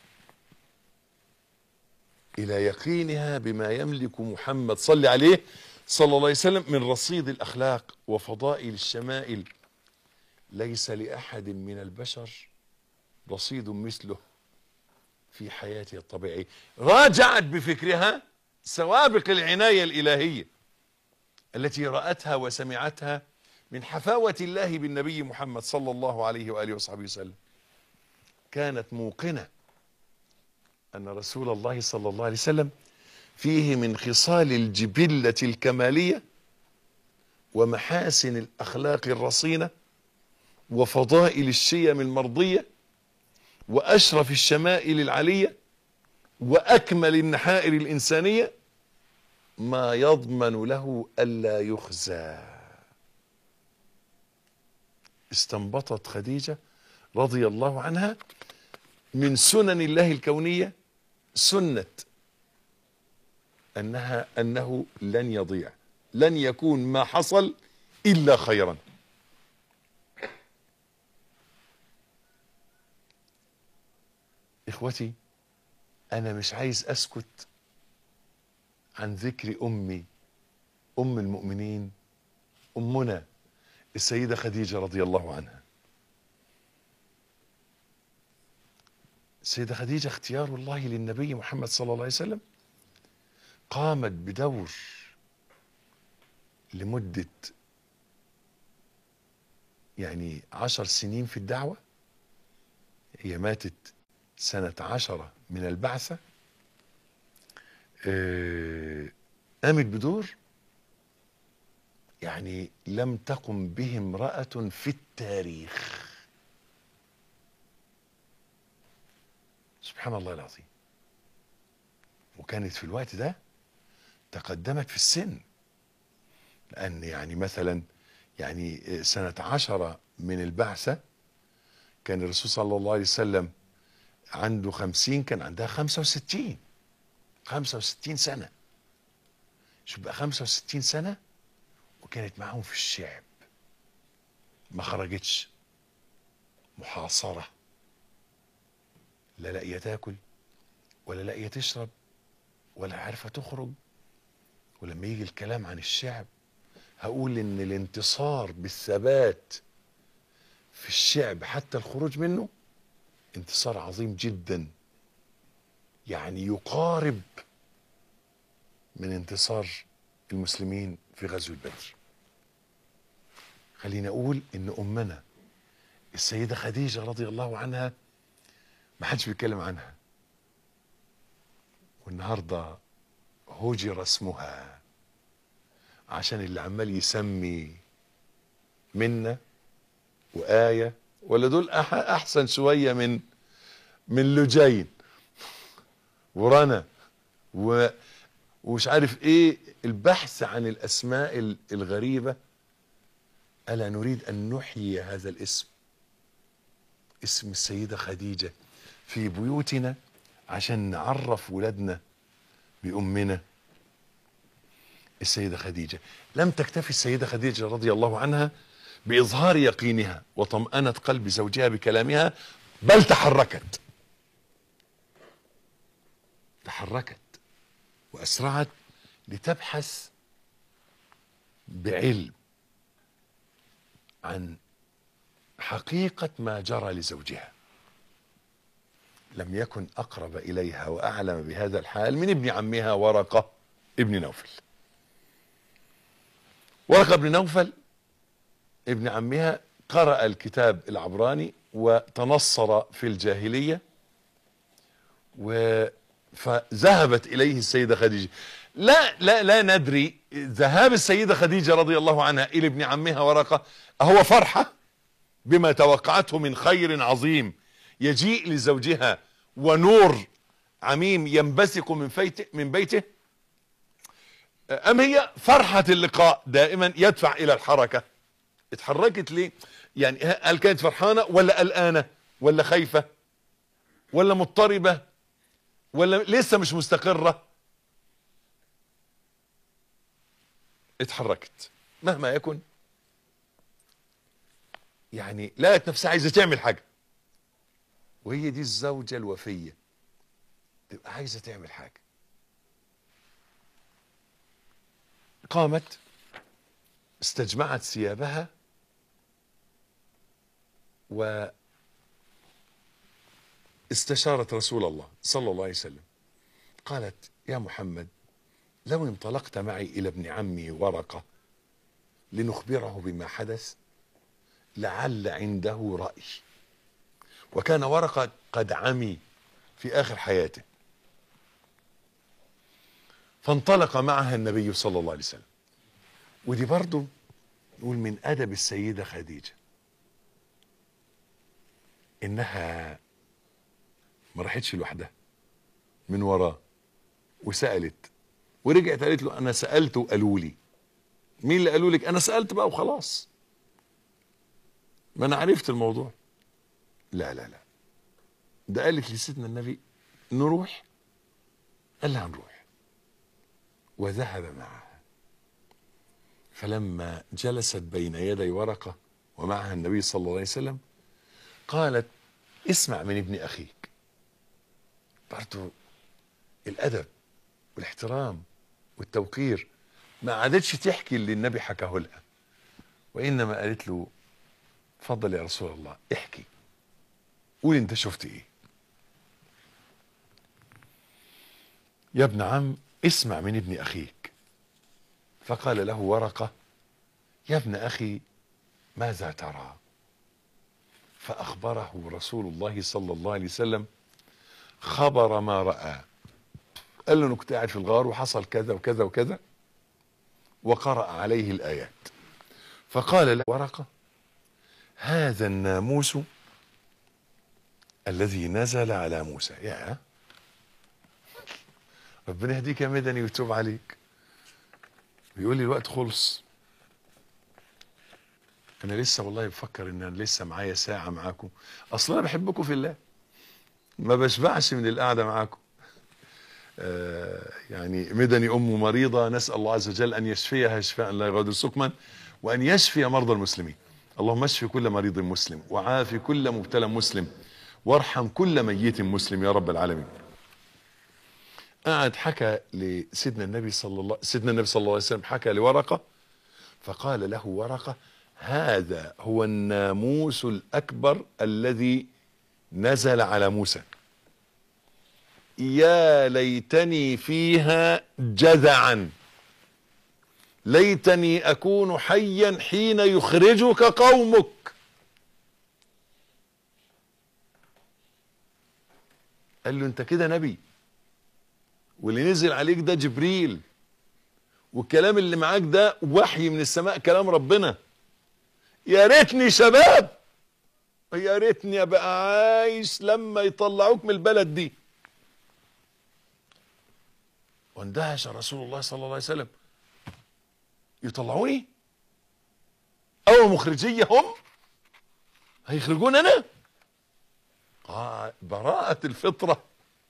إلى يقينها بما يملك محمد صلى عليه صلى الله عليه وسلم من رصيد الأخلاق وفضائل الشمائل ليس لأحد من البشر رصيد مثله في حياته الطبيعية راجعت بفكرها سوابق العناية الإلهية التي رأتها وسمعتها من حفاوة الله بالنبي محمد صلى الله عليه وآله وصحبه وسلم كانت موقنة أن رسول الله صلى الله عليه وسلم فيه من خصال الجبلة الكمالية ومحاسن الأخلاق الرصينة وفضائل الشيم المرضية وأشرف الشمائل العلية وأكمل النحائر الإنسانية ما يضمن له ألا يخزى استنبطت خديجة رضي الله عنها من سنن الله الكونية سنة أنها أنه لن يضيع لن يكون ما حصل إلا خيرا إخوتي أنا مش عايز أسكت عن ذكر أمي أم المؤمنين امنا السيده خديجه رضي الله عنها السيده خديجه اختيار الله للنبي محمد صلى الله عليه وسلم قامت بدور لمده يعني عشر سنين في الدعوه هي ماتت سنه عشره من البعثه آه، قامت بدور يعني لم تقم به امرأة في التاريخ سبحان الله العظيم وكانت في الوقت ده تقدمت في السن لأن يعني مثلا يعني سنة عشرة من البعثة كان الرسول صلى الله عليه وسلم عنده خمسين كان عندها خمسة وستين خمسة وستين سنة شوف بقى خمسة وستين سنة وكانت معاهم في الشعب ما خرجتش محاصرة لا لاقية تاكل ولا لاقية تشرب ولا عارفة تخرج ولما يجي الكلام عن الشعب هقول ان الانتصار بالثبات في الشعب حتى الخروج منه انتصار عظيم جدا يعني يقارب من انتصار المسلمين في غزوة بدر خلينا اقول ان امنا السيدة خديجة رضي الله عنها ما حدش بيتكلم عنها والنهاردة هجر اسمها عشان اللي عمال يسمي منا وآية ولا دول أح أحسن شوية من من لجين ورنا و ومش عارف ايه البحث عن الاسماء ال- الغريبة الا نريد ان نحيي هذا الاسم اسم السيدة خديجة في بيوتنا عشان نعرف ولادنا بأمنا السيدة خديجة لم تكتفي السيدة خديجة رضي الله عنها بإظهار يقينها وطمأنة قلب زوجها بكلامها بل تحركت تحركت وأسرعت لتبحث بعلم عن حقيقة ما جرى لزوجها لم يكن أقرب إليها وأعلم بهذا الحال من ابن عمها ورقة ابن نوفل ورقة ابن نوفل ابن عمها قرأ الكتاب العبراني وتنصر في الجاهلية و فذهبت إليه السيدة خديجة لا لا لا ندري ذهاب السيدة خديجة رضي الله عنها إلى ابن عمها ورقة أهو فرحة بما توقعته من خير عظيم يجيء لزوجها ونور عميم ينبثق من فيته من بيته أم هي فرحة اللقاء دائما يدفع إلى الحركة اتحركت ليه يعني هل كانت فرحانة ولا قلقانة ولا خايفة ولا مضطربة ولا لسه مش مستقرة اتحركت مهما يكن يعني لقت نفسها عايزة تعمل حاجة وهي دي الزوجة الوفية تبقى عايزة تعمل حاجة قامت استجمعت ثيابها و استشارت رسول الله صلى الله عليه وسلم قالت يا محمد لو انطلقت معي إلى ابن عمي ورقة لنخبره بما حدث لعل عنده رأي وكان ورقة قد عمي في آخر حياته فانطلق معها النبي صلى الله عليه وسلم ودي برضو نقول من أدب السيدة خديجة إنها ما راحتش لوحدها من وراه وسألت ورجعت قالت له أنا سألت وقالوا لي مين اللي قالوا لك أنا سألت بقى وخلاص ما أنا عرفت الموضوع لا لا لا ده قالت لسيدنا النبي نروح قال لها نروح وذهب معها فلما جلست بين يدي ورقة ومعها النبي صلى الله عليه وسلم قالت اسمع من ابن أخيك برضو الأدب والاحترام والتوقير ما عادتش تحكي اللي النبي حكاه لها وإنما قالت له اتفضل يا رسول الله احكي قول انت شفت ايه يا ابن عم اسمع من ابن اخيك فقال له ورقة يا ابن اخي ماذا ترى فاخبره رسول الله صلى الله عليه وسلم خبر ما رأى قال له انا كنت قاعد في الغار وحصل كذا وكذا وكذا وقرأ عليه الآيات فقال له ورقة هذا الناموس الذي نزل على موسى يا ربنا يهديك يا مدني ويتوب عليك بيقول لي الوقت خلص انا لسه والله بفكر ان انا لسه معايا ساعة معاكم اصلا انا بحبكم في الله ما بشبعش من القعدة معاكم آه يعني مدني ام مريضة نسأل الله عز وجل ان يشفيها شفاء لا يغادر سقما وان يشفي مرضى المسلمين اللهم اشفي كل مريض مسلم وعافي كل مبتلى مسلم وارحم كل ميت مسلم يا رب العالمين قعد حكى لسيدنا النبي صلى الله سيدنا النبي صلى الله عليه وسلم حكى لورقة فقال له ورقة هذا هو الناموس الأكبر الذي نزل على موسى يا ليتني فيها جذعا ليتني أكون حيا حين يخرجك قومك قال له انت كده نبي واللي نزل عليك ده جبريل والكلام اللي معاك ده وحي من السماء كلام ربنا يا ريتني شباب يا ريتني ابقى عايش لما يطلعوك من البلد دي واندهش رسول الله صلى الله عليه وسلم يطلعوني او مخرجية هم هيخرجون انا آه براءة الفطرة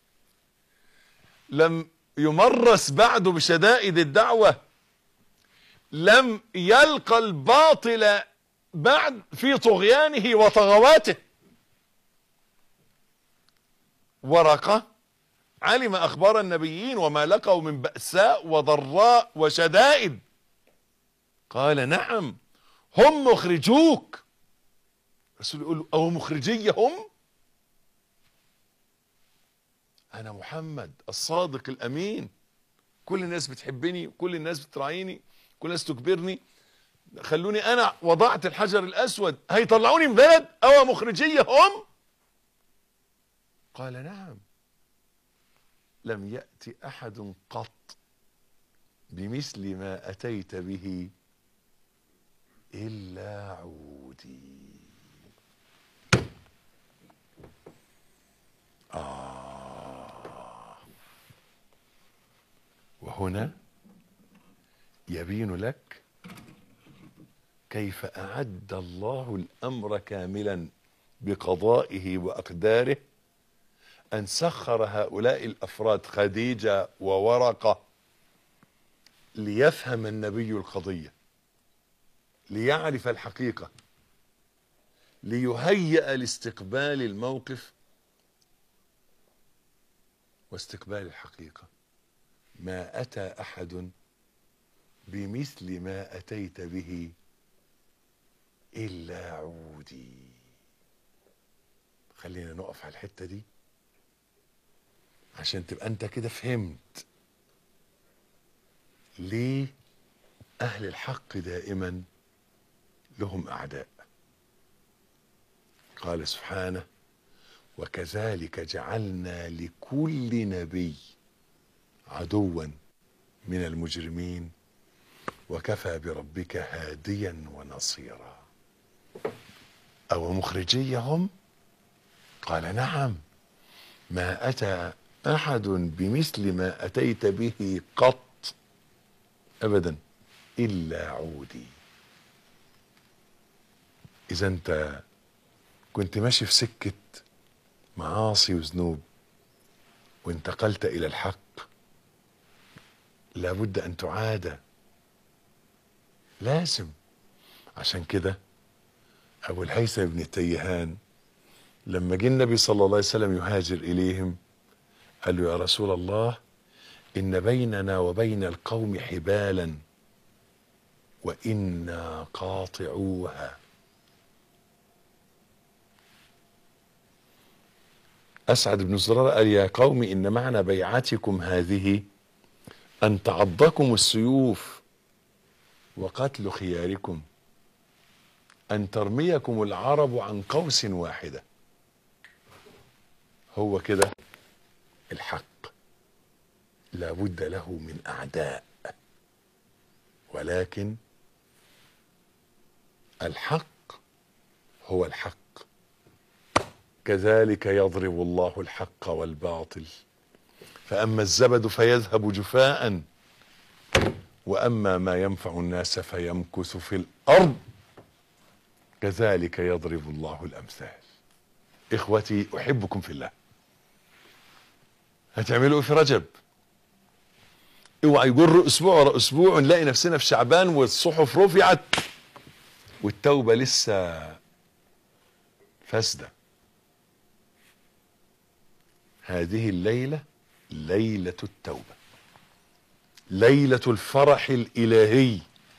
لم يمرس بعد بشدائد الدعوة لم يلقى الباطل بعد في طغيانه وطغواته ورقة علم أخبار النبيين وما لقوا من بأساء وضراء وشدائد قال نعم هم مخرجوك الرسول يقول له أو مخرجية هم أنا محمد الصادق الأمين كل الناس بتحبني كل الناس بتراعيني كل الناس تكبرني خلوني أنا وضعت الحجر الأسود هيطلعوني من بلد أو مخرجية هم قال نعم لم يأتي أحد قط بمثل ما أتيت به إلا عودي آه وهنا يبين لك كيف أعد الله الأمر كاملا بقضائه وأقداره أن سخر هؤلاء الأفراد خديجة وورقة ليفهم النبي القضية ليعرف الحقيقة ليهيأ لاستقبال الموقف واستقبال الحقيقة ما أتى أحد بمثل ما أتيت به إلا عودي خلينا نقف على الحتة دي عشان تبقى انت كده فهمت ليه اهل الحق دائما لهم اعداء قال سبحانه وكذلك جعلنا لكل نبي عدوا من المجرمين وكفى بربك هاديا ونصيرا او مخرجيهم قال نعم ما اتى احد بمثل ما اتيت به قط ابدا الا عودي اذا انت كنت ماشي في سكه معاصي وذنوب وانتقلت الى الحق لابد ان تعاد لازم عشان كده ابو الهيثم بن التيهان لما جه النبي صلى الله عليه وسلم يهاجر اليهم قال له يا رسول الله ان بيننا وبين القوم حبالا وإنا قاطعوها أسعد بن زرارة قال يا قوم إن معنى بيعتكم هذه أن تعضكم السيوف وقتل خياركم أن ترميكم العرب عن قوس واحدة هو كده الحق لابد له من أعداء ولكن الحق هو الحق كذلك يضرب الله الحق والباطل فأما الزبد فيذهب جفاء وأما ما ينفع الناس فيمكث في الأرض كذلك يضرب الله الأمثال إخوتي أحبكم في الله هتعملوا إيه في رجب اوعى يجر اسبوع ورا اسبوع ونلاقي نفسنا في شعبان والصحف رفعت والتوبه لسه فاسده هذه الليله ليله التوبه ليله الفرح الالهي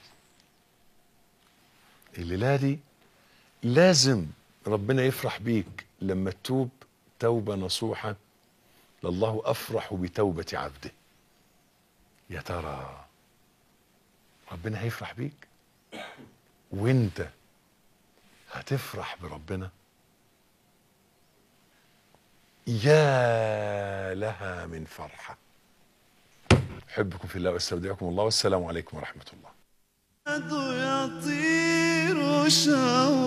الليله دي لازم ربنا يفرح بيك لما تتوب توبه نصوحه لله افرح بتوبه عبده يا ترى ربنا هيفرح بيك وانت هتفرح بربنا يا لها من فرحة أحبكم في الله واستودعكم الله والسلام عليكم ورحمة الله يطير شوق